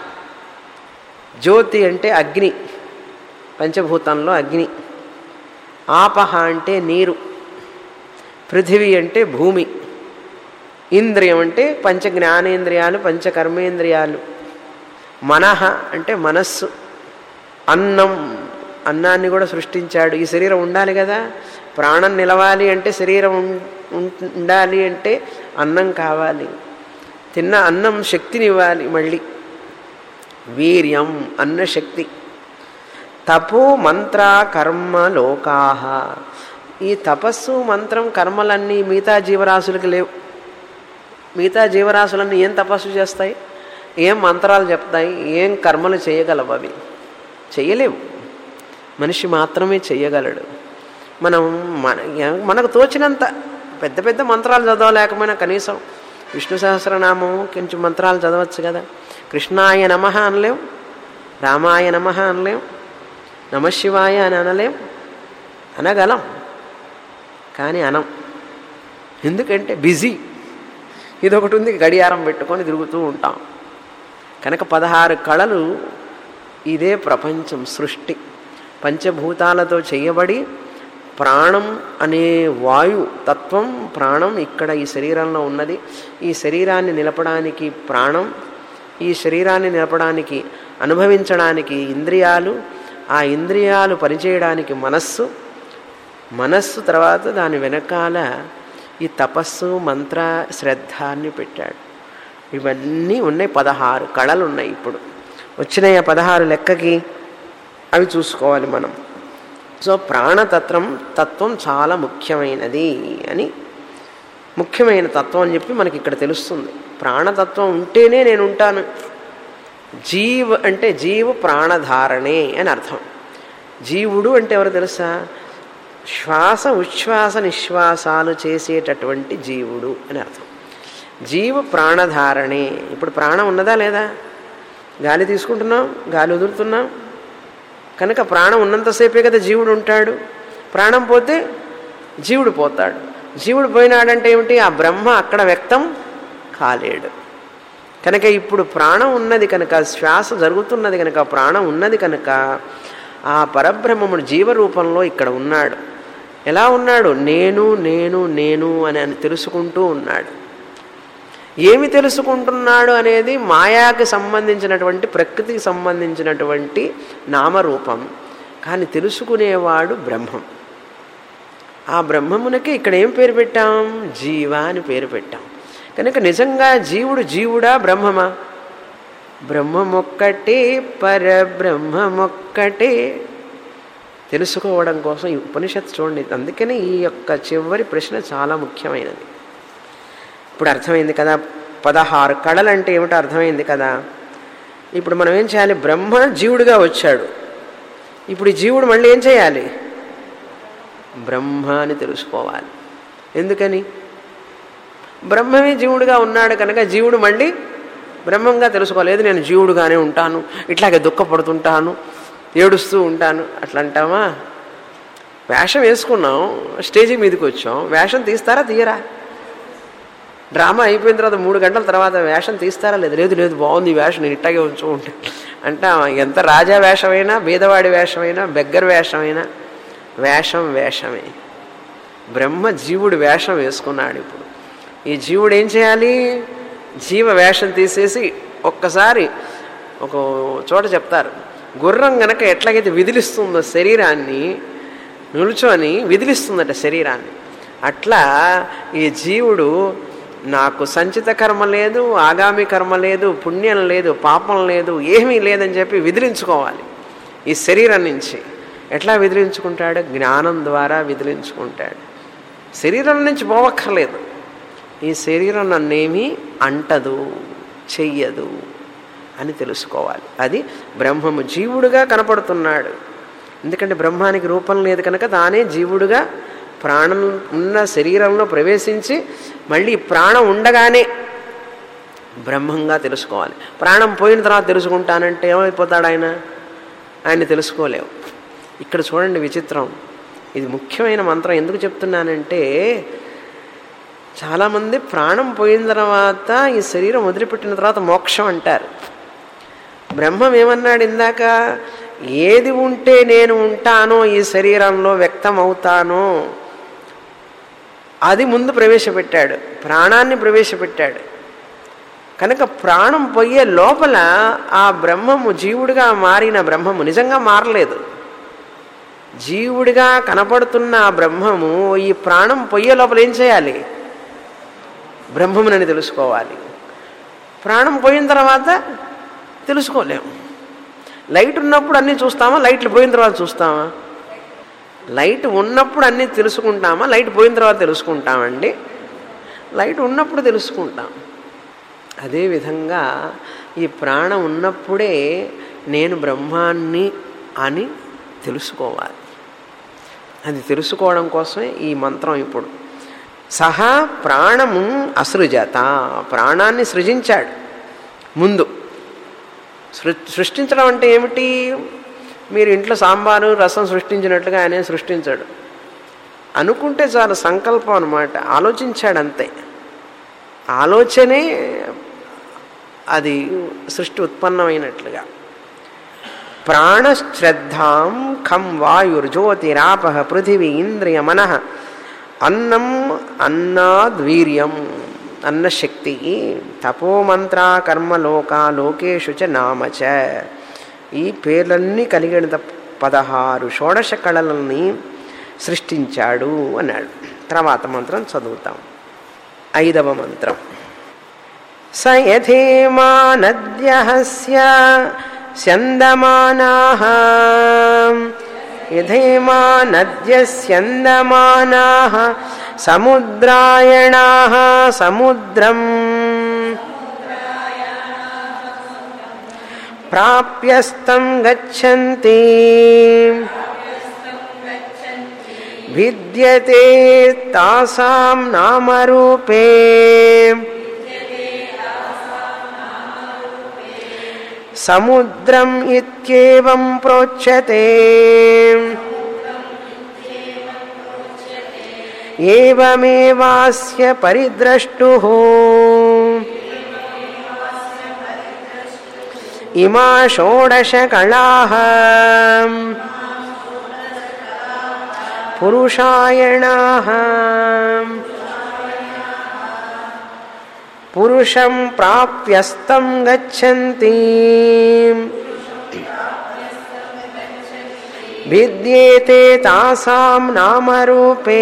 Speaker 1: జ్యోతి అంటే అగ్ని పంచభూతంలో అగ్ని ఆపహ అంటే నీరు పృథివీ అంటే భూమి ఇంద్రియం అంటే పంచ జ్ఞానేంద్రియాలు పంచ కర్మేంద్రియాలు మనహ అంటే మనస్సు అన్నం అన్నాన్ని కూడా సృష్టించాడు ఈ శరీరం ఉండాలి కదా ప్రాణం నిలవాలి అంటే శరీరం ఉం- ఉండాలి అంటే అన్నం కావాలి తిన్న అన్నం శక్తినివ్వాలి మళ్ళీ వీర్యం అన్న శక్తి తపో మంత్ర కర్మ లోకాహ ఈ తపస్సు మంత్రం కర్మలన్నీ మిగతా జీవరాశులకు లేవు మిగతా జీవరాశులన్నీ ఏం తపస్సు చేస్తాయి ఏం మంత్రాలు చెప్తాయి ఏం కర్మలు చేయగలవు అవి చేయలేవు మనిషి మాత్రమే చెయ్యగలడు మనం మన మనకు తోచినంత పెద్ద పెద్ద మంత్రాలు చదవలేకపోయినా కనీసం విష్ణు సహస్రనామం కొంచెం మంత్రాలు చదవచ్చు కదా కృష్ణాయ నమ అనలేం రామాయ నమ అనలేం నమశివాయ అని అనలేం అనగలం కానీ అనం ఎందుకంటే బిజీ ఇదొకటి ఉంది గడియారం పెట్టుకొని తిరుగుతూ ఉంటాం కనుక పదహారు కళలు ఇదే ప్రపంచం సృష్టి పంచభూతాలతో చేయబడి ప్రాణం అనే వాయు తత్వం ప్రాణం ఇక్కడ ఈ శరీరంలో ఉన్నది ఈ శరీరాన్ని నిలపడానికి ప్రాణం ఈ శరీరాన్ని నిలపడానికి అనుభవించడానికి ఇంద్రియాలు ఆ ఇంద్రియాలు పనిచేయడానికి మనస్సు మనస్సు తర్వాత దాని వెనకాల ఈ తపస్సు మంత్ర శ్రద్ధ అని పెట్టాడు ఇవన్నీ ఉన్నాయి పదహారు కళలు ఉన్నాయి ఇప్పుడు వచ్చినాయి ఆ పదహారు లెక్కకి అవి చూసుకోవాలి మనం సో ప్రాణతత్వం తత్వం చాలా ముఖ్యమైనది అని ముఖ్యమైన తత్వం అని చెప్పి మనకి ఇక్కడ తెలుస్తుంది ప్రాణతత్వం ఉంటేనే నేను ఉంటాను జీవ్ అంటే జీవ ప్రాణధారణే అని అర్థం జీవుడు అంటే ఎవరు తెలుసా శ్వాస ఉచ్ఛ్వాస నిశ్వాసాలు చేసేటటువంటి జీవుడు అని అర్థం జీవ ప్రాణధారణే ఇప్పుడు ప్రాణం ఉన్నదా లేదా గాలి తీసుకుంటున్నాం గాలి వదులుతున్నాం కనుక ప్రాణం ఉన్నంతసేపే కదా జీవుడు ఉంటాడు ప్రాణం పోతే జీవుడు పోతాడు జీవుడు పోయినాడంటే ఏమిటి ఆ బ్రహ్మ అక్కడ వ్యక్తం కాలేడు కనుక ఇప్పుడు ప్రాణం ఉన్నది కనుక శ్వాస జరుగుతున్నది కనుక ప్రాణం ఉన్నది కనుక ఆ పరబ్రహ్మముడు జీవరూపంలో ఇక్కడ ఉన్నాడు ఎలా ఉన్నాడు నేను నేను నేను అని అని తెలుసుకుంటూ ఉన్నాడు ఏమి తెలుసుకుంటున్నాడు అనేది మాయాకి సంబంధించినటువంటి ప్రకృతికి సంబంధించినటువంటి నామరూపం కానీ తెలుసుకునేవాడు బ్రహ్మం ఆ బ్రహ్మమునకి ఇక్కడ ఏం పేరు పెట్టాం జీవ అని పేరు పెట్టాం కనుక నిజంగా జీవుడు జీవుడా బ్రహ్మమా బ్రహ్మమొక్కటే పరబ్రహ్మమొక్కటే తెలుసుకోవడం కోసం ఈ ఉపనిషత్తు చూడండి అందుకనే ఈ యొక్క చివరి ప్రశ్న చాలా ముఖ్యమైనది ఇప్పుడు అర్థమైంది కదా పదహారు కళలు అంటే ఏమిటో అర్థమైంది కదా ఇప్పుడు మనం ఏం చేయాలి బ్రహ్మ జీవుడిగా వచ్చాడు ఇప్పుడు ఈ జీవుడు మళ్ళీ ఏం చేయాలి బ్రహ్మ అని తెలుసుకోవాలి ఎందుకని బ్రహ్మమే జీవుడుగా ఉన్నాడు కనుక జీవుడు మళ్ళీ బ్రహ్మంగా తెలుసుకోలేదు నేను జీవుడుగానే ఉంటాను ఇట్లాగే దుఃఖపడుతుంటాను ఏడుస్తూ ఉంటాను అట్లా అంటామా వేషం వేసుకున్నాం స్టేజీ మీదకి వచ్చాం వేషం తీస్తారా తీయరా డ్రామా అయిపోయిన తర్వాత మూడు గంటల తర్వాత వేషం తీస్తారా లేదు లేదు లేదు బాగుంది ఈ వేషం నేను ఇట్టాగే ఉంచుకుంటే అంటే ఎంత రాజా వేషమైనా బీదవాడి వేషమైనా బెగ్గర వేషమైనా వేషం వేషమే బ్రహ్మ జీవుడు వేషం వేసుకున్నాడు ఇప్పుడు ఈ జీవుడు ఏం చేయాలి జీవ వేషం తీసేసి ఒక్కసారి ఒక చోట చెప్తారు గుర్రం గనక ఎట్లాగైతే విదిలిస్తుందో శరీరాన్ని నిలుచొని విదిలిస్తుందట శరీరాన్ని అట్లా ఈ జీవుడు నాకు సంచిత కర్మ లేదు ఆగామి కర్మ లేదు పుణ్యం లేదు పాపం లేదు ఏమీ లేదని చెప్పి విదిలించుకోవాలి ఈ శరీరం నుంచి ఎట్లా విదిలించుకుంటాడు జ్ఞానం ద్వారా విదిలించుకుంటాడు శరీరం నుంచి పోవక్కర్లేదు ఈ శరీరం నన్నేమీ అంటదు చెయ్యదు అని తెలుసుకోవాలి అది బ్రహ్మము జీవుడుగా కనపడుతున్నాడు ఎందుకంటే బ్రహ్మానికి రూపం లేదు కనుక తానే జీవుడుగా ప్రాణం ఉన్న శరీరంలో ప్రవేశించి మళ్ళీ ప్రాణం ఉండగానే బ్రహ్మంగా తెలుసుకోవాలి ప్రాణం పోయిన తర్వాత తెలుసుకుంటానంటే ఏమైపోతాడు ఆయన ఆయన తెలుసుకోలేవు ఇక్కడ చూడండి విచిత్రం ఇది ముఖ్యమైన మంత్రం ఎందుకు చెప్తున్నానంటే చాలామంది ప్రాణం పోయిన తర్వాత ఈ శరీరం వదిలిపెట్టిన తర్వాత మోక్షం అంటారు బ్రహ్మం ఏమన్నాడు ఇందాక ఏది ఉంటే నేను ఉంటానో ఈ శరీరంలో వ్యక్తం అవుతానో అది ముందు ప్రవేశపెట్టాడు ప్రాణాన్ని ప్రవేశపెట్టాడు కనుక ప్రాణం పోయే లోపల ఆ బ్రహ్మము జీవుడిగా మారిన బ్రహ్మము నిజంగా మారలేదు జీవుడిగా కనపడుతున్న ఆ బ్రహ్మము ఈ ప్రాణం పొయ్యే లోపల ఏం చేయాలి బ్రహ్మమునని తెలుసుకోవాలి ప్రాణం పోయిన తర్వాత తెలుసుకోలేము లైట్ ఉన్నప్పుడు అన్నీ చూస్తామా లైట్లు పోయిన తర్వాత చూస్తామా లైట్ ఉన్నప్పుడు అన్నీ తెలుసుకుంటామా లైట్ పోయిన తర్వాత తెలుసుకుంటామండి లైట్ ఉన్నప్పుడు తెలుసుకుంటాం అదేవిధంగా ఈ ప్రాణం ఉన్నప్పుడే నేను బ్రహ్మాన్ని అని తెలుసుకోవాలి అది తెలుసుకోవడం కోసమే ఈ మంత్రం ఇప్పుడు సహా ప్రాణము అసృజత ప్రాణాన్ని సృజించాడు ముందు సృ సృష్టించడం అంటే ఏమిటి మీరు ఇంట్లో సాంబారు రసం సృష్టించినట్లుగా ఆయన సృష్టించాడు అనుకుంటే చాలా సంకల్పం అనమాట ఆలోచించాడు అంతే ఆలోచనే అది సృష్టి ఉత్పన్నమైనట్లుగా ప్రాణశ్రద్ధాం ఖం వాయుర్జ్యోతిరాప పృథివీ ఇంద్రియ మనః అన్నం అన్నాద్వీర్యం అన్నశక్తి తపోమంత్ర కర్మలోక లోకేషు చ నామచ ఈ పేర్లన్నీ కలిగిన పదహారు షోడశ కళలని సృష్టించాడు అన్నాడు తర్వాత మంత్రం చదువుతాం ఐదవ మంత్రం స యథేమా నద్యహస్య స్యందమానాః యథేమా నద్యస్యందమానాః సముద్రాయణాः సముద్రం ప్రాప్యస్తం గచ్చంతి భిద్యతే తాసాం నామరూపే సముద్రం ఇత్యేవం ప్రోచ్యతే ఏవమేవాస్య పరిద్రష్టు ఇమా షోడశ కళా పురుషాయణా పురుషం ప్రాప్యస్తం గచ్చంతి విద్యేతే తాసాం నామరూపే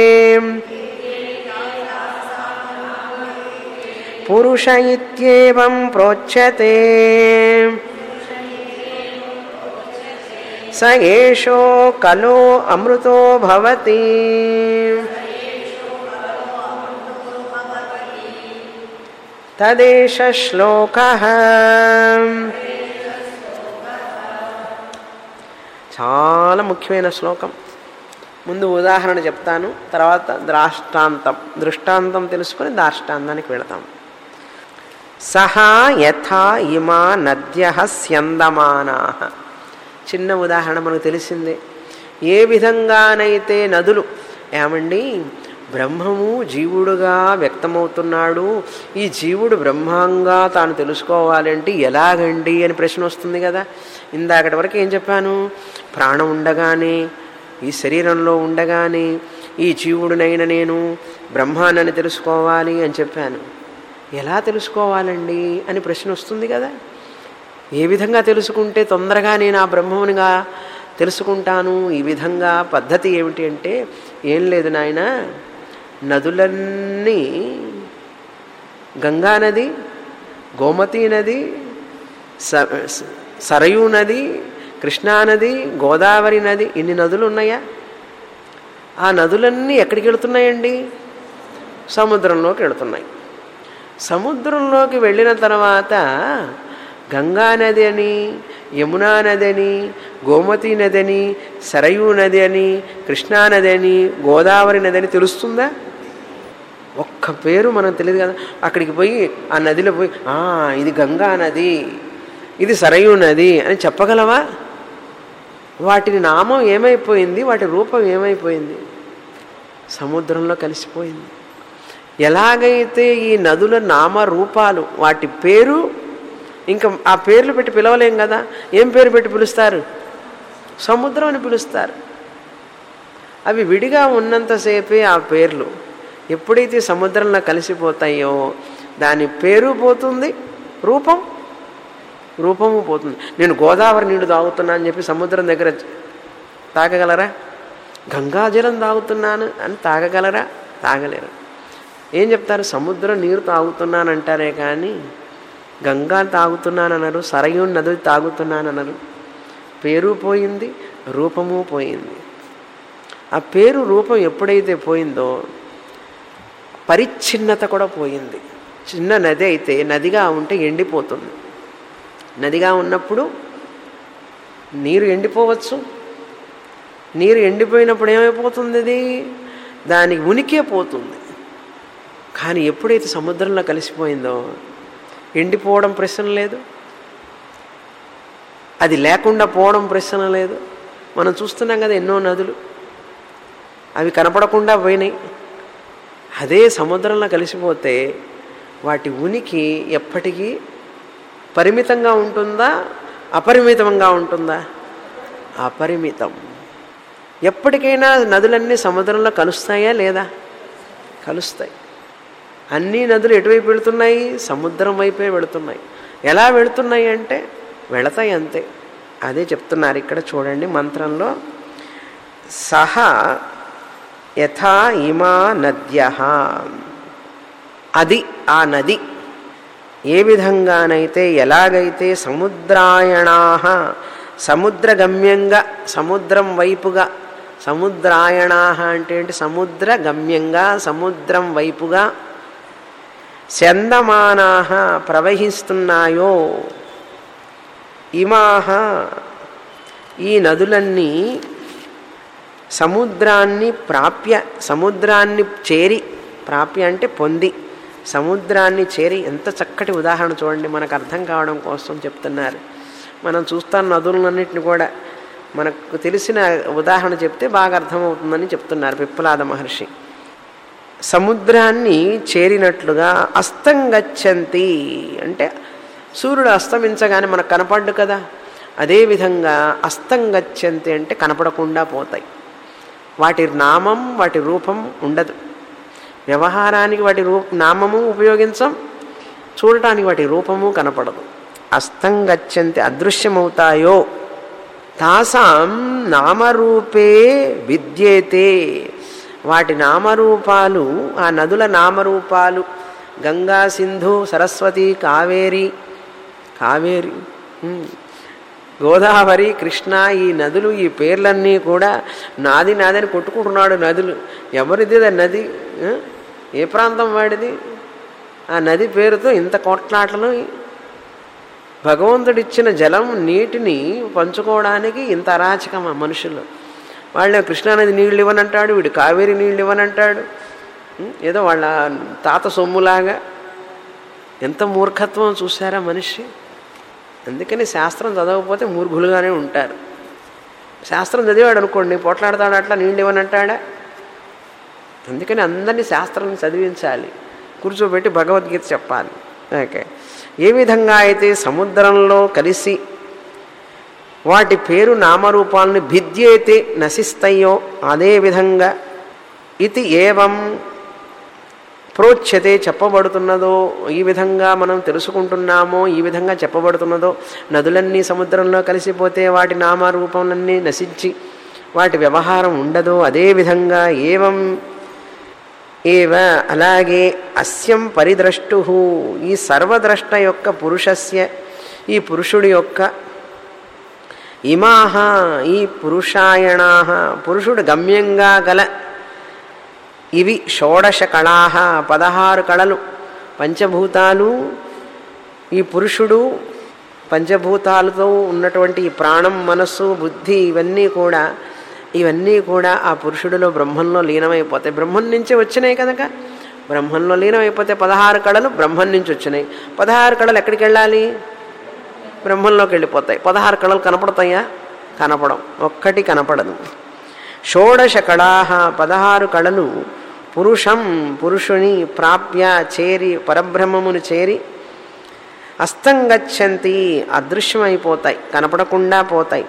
Speaker 1: పురుష ఇత్యేవం ప్రోచ్యతే స ఏషో కలో అమృతో భవతి తదేష శ్లోక చాలా ముఖ్యమైన శ్లోకం ముందు ఉదాహరణ చెప్తాను తర్వాత ద్రాష్టాంతం దృష్టాంతం తెలుసుకొని దాష్టాంతానికి వెళతాం సహా యథా ఇమా నద్య స్యందమానా చిన్న ఉదాహరణ మనకు తెలిసిందే ఏ విధంగానైతే నదులు ఏమండి బ్రహ్మము జీవుడుగా వ్యక్తమవుతున్నాడు ఈ జీవుడు బ్రహ్మంగా తాను తెలుసుకోవాలంటే ఎలాగండి అని ప్రశ్న వస్తుంది కదా ఇందాకటి వరకు ఏం చెప్పాను ప్రాణం ఉండగానే ఈ శరీరంలో ఉండగానే ఈ జీవుడునైన నేను బ్రహ్మానని తెలుసుకోవాలి అని చెప్పాను ఎలా తెలుసుకోవాలండి అని ప్రశ్న వస్తుంది కదా ఏ విధంగా తెలుసుకుంటే తొందరగా నేను ఆ బ్రహ్మమునిగా తెలుసుకుంటాను ఈ విధంగా పద్ధతి ఏమిటి అంటే ఏం లేదు నాయన నదులన్నీ గంగా నది గోమతీ నది స సరయూ నది కృష్ణానది గోదావరి నది ఇన్ని నదులు ఉన్నాయా ఆ నదులన్నీ ఎక్కడికి వెళుతున్నాయండి సముద్రంలోకి వెళుతున్నాయి సముద్రంలోకి వెళ్ళిన తర్వాత గంగా నది అని యమునా నది అని గోమతి నది అని సరయూ నది అని కృష్ణానది అని గోదావరి నది అని తెలుస్తుందా ఒక్క పేరు మనకు తెలియదు కదా అక్కడికి పోయి ఆ నదిలో పోయి "ఆ, ఇది గంగా నది ఇది సరయూ నది అని చెప్పగలవా వాటిని నామం ఏమైపోయింది వాటి రూపం ఏమైపోయింది సముద్రంలో కలిసిపోయింది ఎలాగైతే ఈ నదుల నామ రూపాలు వాటి పేరు ఇంకా ఆ పేర్లు పెట్టి పిలవలేం కదా ఏం పేరు పెట్టి పిలుస్తారు సముద్రం అని పిలుస్తారు అవి విడిగా ఉన్నంతసేపే ఆ పేర్లు ఎప్పుడైతే సముద్రంలో కలిసిపోతాయో దాని పేరు పోతుంది రూపం రూపము పోతుంది నేను గోదావరి నీళ్లు తాగుతున్నా అని చెప్పి సముద్రం దగ్గర తాగగలరా గంగాజలం తాగుతున్నాను అని తాగగలరా తాగలేరు ఏం చెప్తారు సముద్రం నీరు తాగుతున్నానంటారే కానీ గంగా తాగుతున్నానన్నారు సరయూ నది తాగుతున్నానన్నారు పేరు పోయింది రూపము పోయింది ఆ పేరు రూపం ఎప్పుడైతే పోయిందో పరిచ్ఛిన్నత కూడా పోయింది చిన్న నది అయితే నదిగా ఉంటే ఎండిపోతుంది నదిగా ఉన్నప్పుడు నీరు ఎండిపోవచ్చు నీరు ఎండిపోయినప్పుడు ఏమైపోతుంది అది దానికి ఉనికే పోతుంది కానీ ఎప్పుడైతే సముద్రంలో కలిసిపోయిందో ఎండిపోవడం ప్రశ్న లేదు అది లేకుండా పోవడం ప్రశ్న లేదు మనం చూస్తున్నాం కదా ఎన్నో నదులు అవి కనపడకుండా పోయినాయి అదే సముద్రంలో కలిసిపోతే వాటి ఉనికి ఎప్పటికీ పరిమితంగా ఉంటుందా అపరిమితంగా ఉంటుందా అపరిమితం ఎప్పటికైనా నదులన్నీ సముద్రంలో కలుస్తాయా లేదా కలుస్తాయి అన్ని నదులు ఎటువైపు వెళుతున్నాయి సముద్రం వైపే వెళుతున్నాయి ఎలా వెళుతున్నాయి అంటే వెళతాయి అంతే అదే చెప్తున్నారు ఇక్కడ చూడండి మంత్రంలో సహా యథా ఇమా నద్య అది ఆ నది ఏ విధంగానైతే ఎలాగైతే సముద్రాయణా సముద్రగమ్యంగా సముద్రం వైపుగా సముద్రాయణా అంటే ఏంటి సముద్ర గమ్యంగా సముద్రం వైపుగా చందమానా ప్రవహిస్తున్నాయో ఇమాహ ఈ నదులన్నీ సముద్రాన్ని ప్రాప్య సముద్రాన్ని చేరి ప్రాప్య అంటే పొంది సముద్రాన్ని చేరి ఎంత చక్కటి ఉదాహరణ చూడండి మనకు అర్థం కావడం కోసం చెప్తున్నారు మనం చూస్తాం నదులన్నింటిని కూడా మనకు తెలిసిన ఉదాహరణ చెప్తే బాగా అర్థమవుతుందని చెప్తున్నారు పిప్పలాద మహర్షి సముద్రాన్ని చేరినట్లుగా అస్తం గచ్చంతి అంటే సూర్యుడు అస్తమించగానే మనకు కనపడ్డు కదా అదేవిధంగా అస్తం గచ్చంతి అంటే కనపడకుండా పోతాయి వాటి నామం వాటి రూపం ఉండదు వ్యవహారానికి వాటి రూప నామము ఉపయోగించం చూడటానికి వాటి రూపము కనపడదు అస్తం గచ్చంతి అదృశ్యమవుతాయో తాసాం నామరూపే విద్యేతే వాటి నామరూపాలు ఆ నదుల నామరూపాలు గంగా సింధు సరస్వతి కావేరి కావేరి ఉమ్, గోదావరి కృష్ణ ఈ నదులు ఈ పేర్లన్నీ కూడా నాది నాదని కొట్టుకుంటున్నాడు నదులు ఎవరిది ఆ నది ఆ? ఏ ప్రాంతం వాడిది ఆ నది పేరుతో ఇంత కొట్లాటలు భగవంతుడిచ్చిన జలం నీటిని పంచుకోవడానికి ఇంత అరాచకం ఆ మనుషులు వాళ్ళే కృష్ణానది నీళ్ళు ఇవ్వనంటాడు వీడు కావేరి నీళ్ళు ఇవ్వనంటాడు ఉం? ఏదో వాళ్ళ తాత సొమ్ములాగా ఎంత మూర్ఖత్వం చూసారా మనిషి అందుకని శాస్త్రం చదవకపోతే మూర్ఖులుగానే ఉంటారు శాస్త్రం చదివాడు అనుకోండి పోట్లాడతాడు అట్లా నీళ్ళు ఇవ్వనంటాడా అందుకని అందరినీ శాస్త్రం చదివించాలి కూర్చోబెట్టి భగవద్గీత చెప్పాలి ఓకే ఏ విధంగా అయితే సముద్రంలో కలిసి వాటి పేరు నామరూపాలను భిద్యేతే నశిస్తాయో అదేవిధంగా ఇది ఏవం ప్రోచ్యతే చెప్పబడుతున్నదో ఈ విధంగా మనం తెలుసుకుంటున్నామో ఈ విధంగా చెప్పబడుతున్నదో నదులన్నీ సముద్రంలో కలిసిపోతే వాటి నామరూపములన్నీ నశించి వాటి వ్యవహారం ఉండదో అదేవిధంగా ఏవం ఏవ అలాగే అస్యం పరిద్రష్టు ఈ సర్వద్రష్ట యొక్క పురుషస్య ఈ పురుషుడి యొక్క ఇమాహ ఈ పురుషాయణా పురుషుడు గమ్యంగా గల ఇవి షోడశ కళా పదహారు కళలు పంచభూతాలు ఈ పురుషుడు పంచభూతాలతో ఉన్నటువంటి ఈ ప్రాణం మనస్సు బుద్ధి ఇవన్నీ కూడా ఇవన్నీ కూడా ఆ పురుషుడిలో బ్రహ్మంలో లీనమైపోతాయి బ్రహ్మం నుంచి వచ్చినాయి కనుక బ్రహ్మంలో లీనమైపోతే పదహారు కళలు బ్రహ్మం నుంచి వచ్చినాయి పదహారు కళలు ఎక్కడికి వెళ్ళాలి బ్రహ్మంలోకి వెళ్ళిపోతాయి పదహారు కళలు కనపడతాయా కనపడం ఒక్కటి కనపడదు షోడశ కళా పదహారు కళలు పురుషం పురుషుని ప్రాప్య చేరి పరబ్రహ్మమును చేరి అస్తం గచ్చంతి అదృశ్యమైపోతాయి కనపడకుండా పోతాయి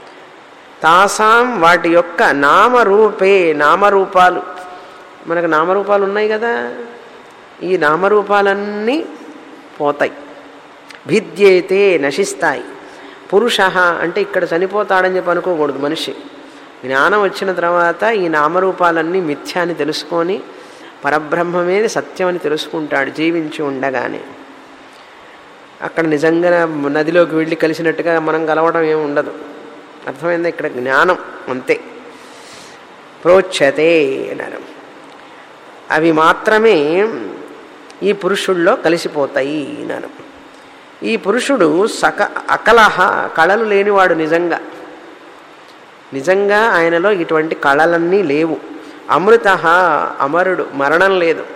Speaker 1: తాసాం వాటి యొక్క నామరూపే నామరూపాలు మనకు నామరూపాలు ఉన్నాయి కదా ఈ నామరూపాలన్నీ పోతాయి భిద్యేతే నశిస్తాయి పురుష అంటే ఇక్కడ చనిపోతాడని చెప్పి అనుకోకూడదు మనిషి జ్ఞానం వచ్చిన తర్వాత ఈ నామరూపాలన్నీ మిథ్యాన్ని తెలుసుకొని పరబ్రహ్మమే సత్యమని తెలుసుకుంటాడు జీవించి ఉండగానే అక్కడ నిజంగా నదిలోకి వెళ్ళి కలిసినట్టుగా మనం కలవడం ఏమి ఉండదు అర్థమైందా ఇక్కడ జ్ఞానం అంతే ప్రోచ్యతే అన్నారు అవి మాత్రమే ఈ పురుషుల్లో కలిసిపోతాయి అన్నారు ఈ పురుషుడు సక అకలహ కళలు లేనివాడు నిజంగా నిజంగా ఆయనలో ఇటువంటి కళలన్నీ లేవు అమృత అమరుడు మరణం లేదు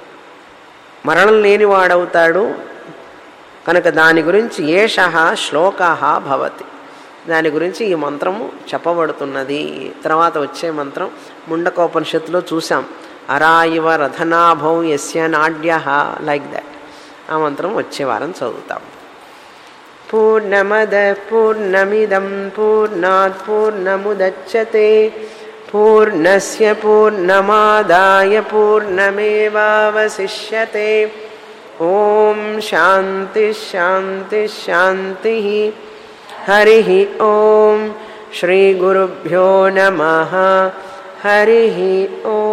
Speaker 1: మరణం లేనివాడవుతాడు కనుక దాని గురించి ఏష శ్లోక భవతి దాని గురించి ఈ మంత్రము చెప్పబడుతున్నది తర్వాత వచ్చే మంత్రం ముండకోపనిషత్తులో చూసాం అరాయివ రథనాభౌ యస్య నాడ్య లైక్ దట్ ఆ మంత్రం వచ్చే వారం చదువుతాం పూర్ణమద పూర్ణమిదం పూర్ణాత్ పూర్ణముదచ్చతే పూర్ణస్య పూర్ణమాదాయ పూర్ణమేవావశిష్యతే ఓం శాంతి శాంతి శాంతి హరి ఓం శ్రీ గురుభ్యో నమ హరి ఓం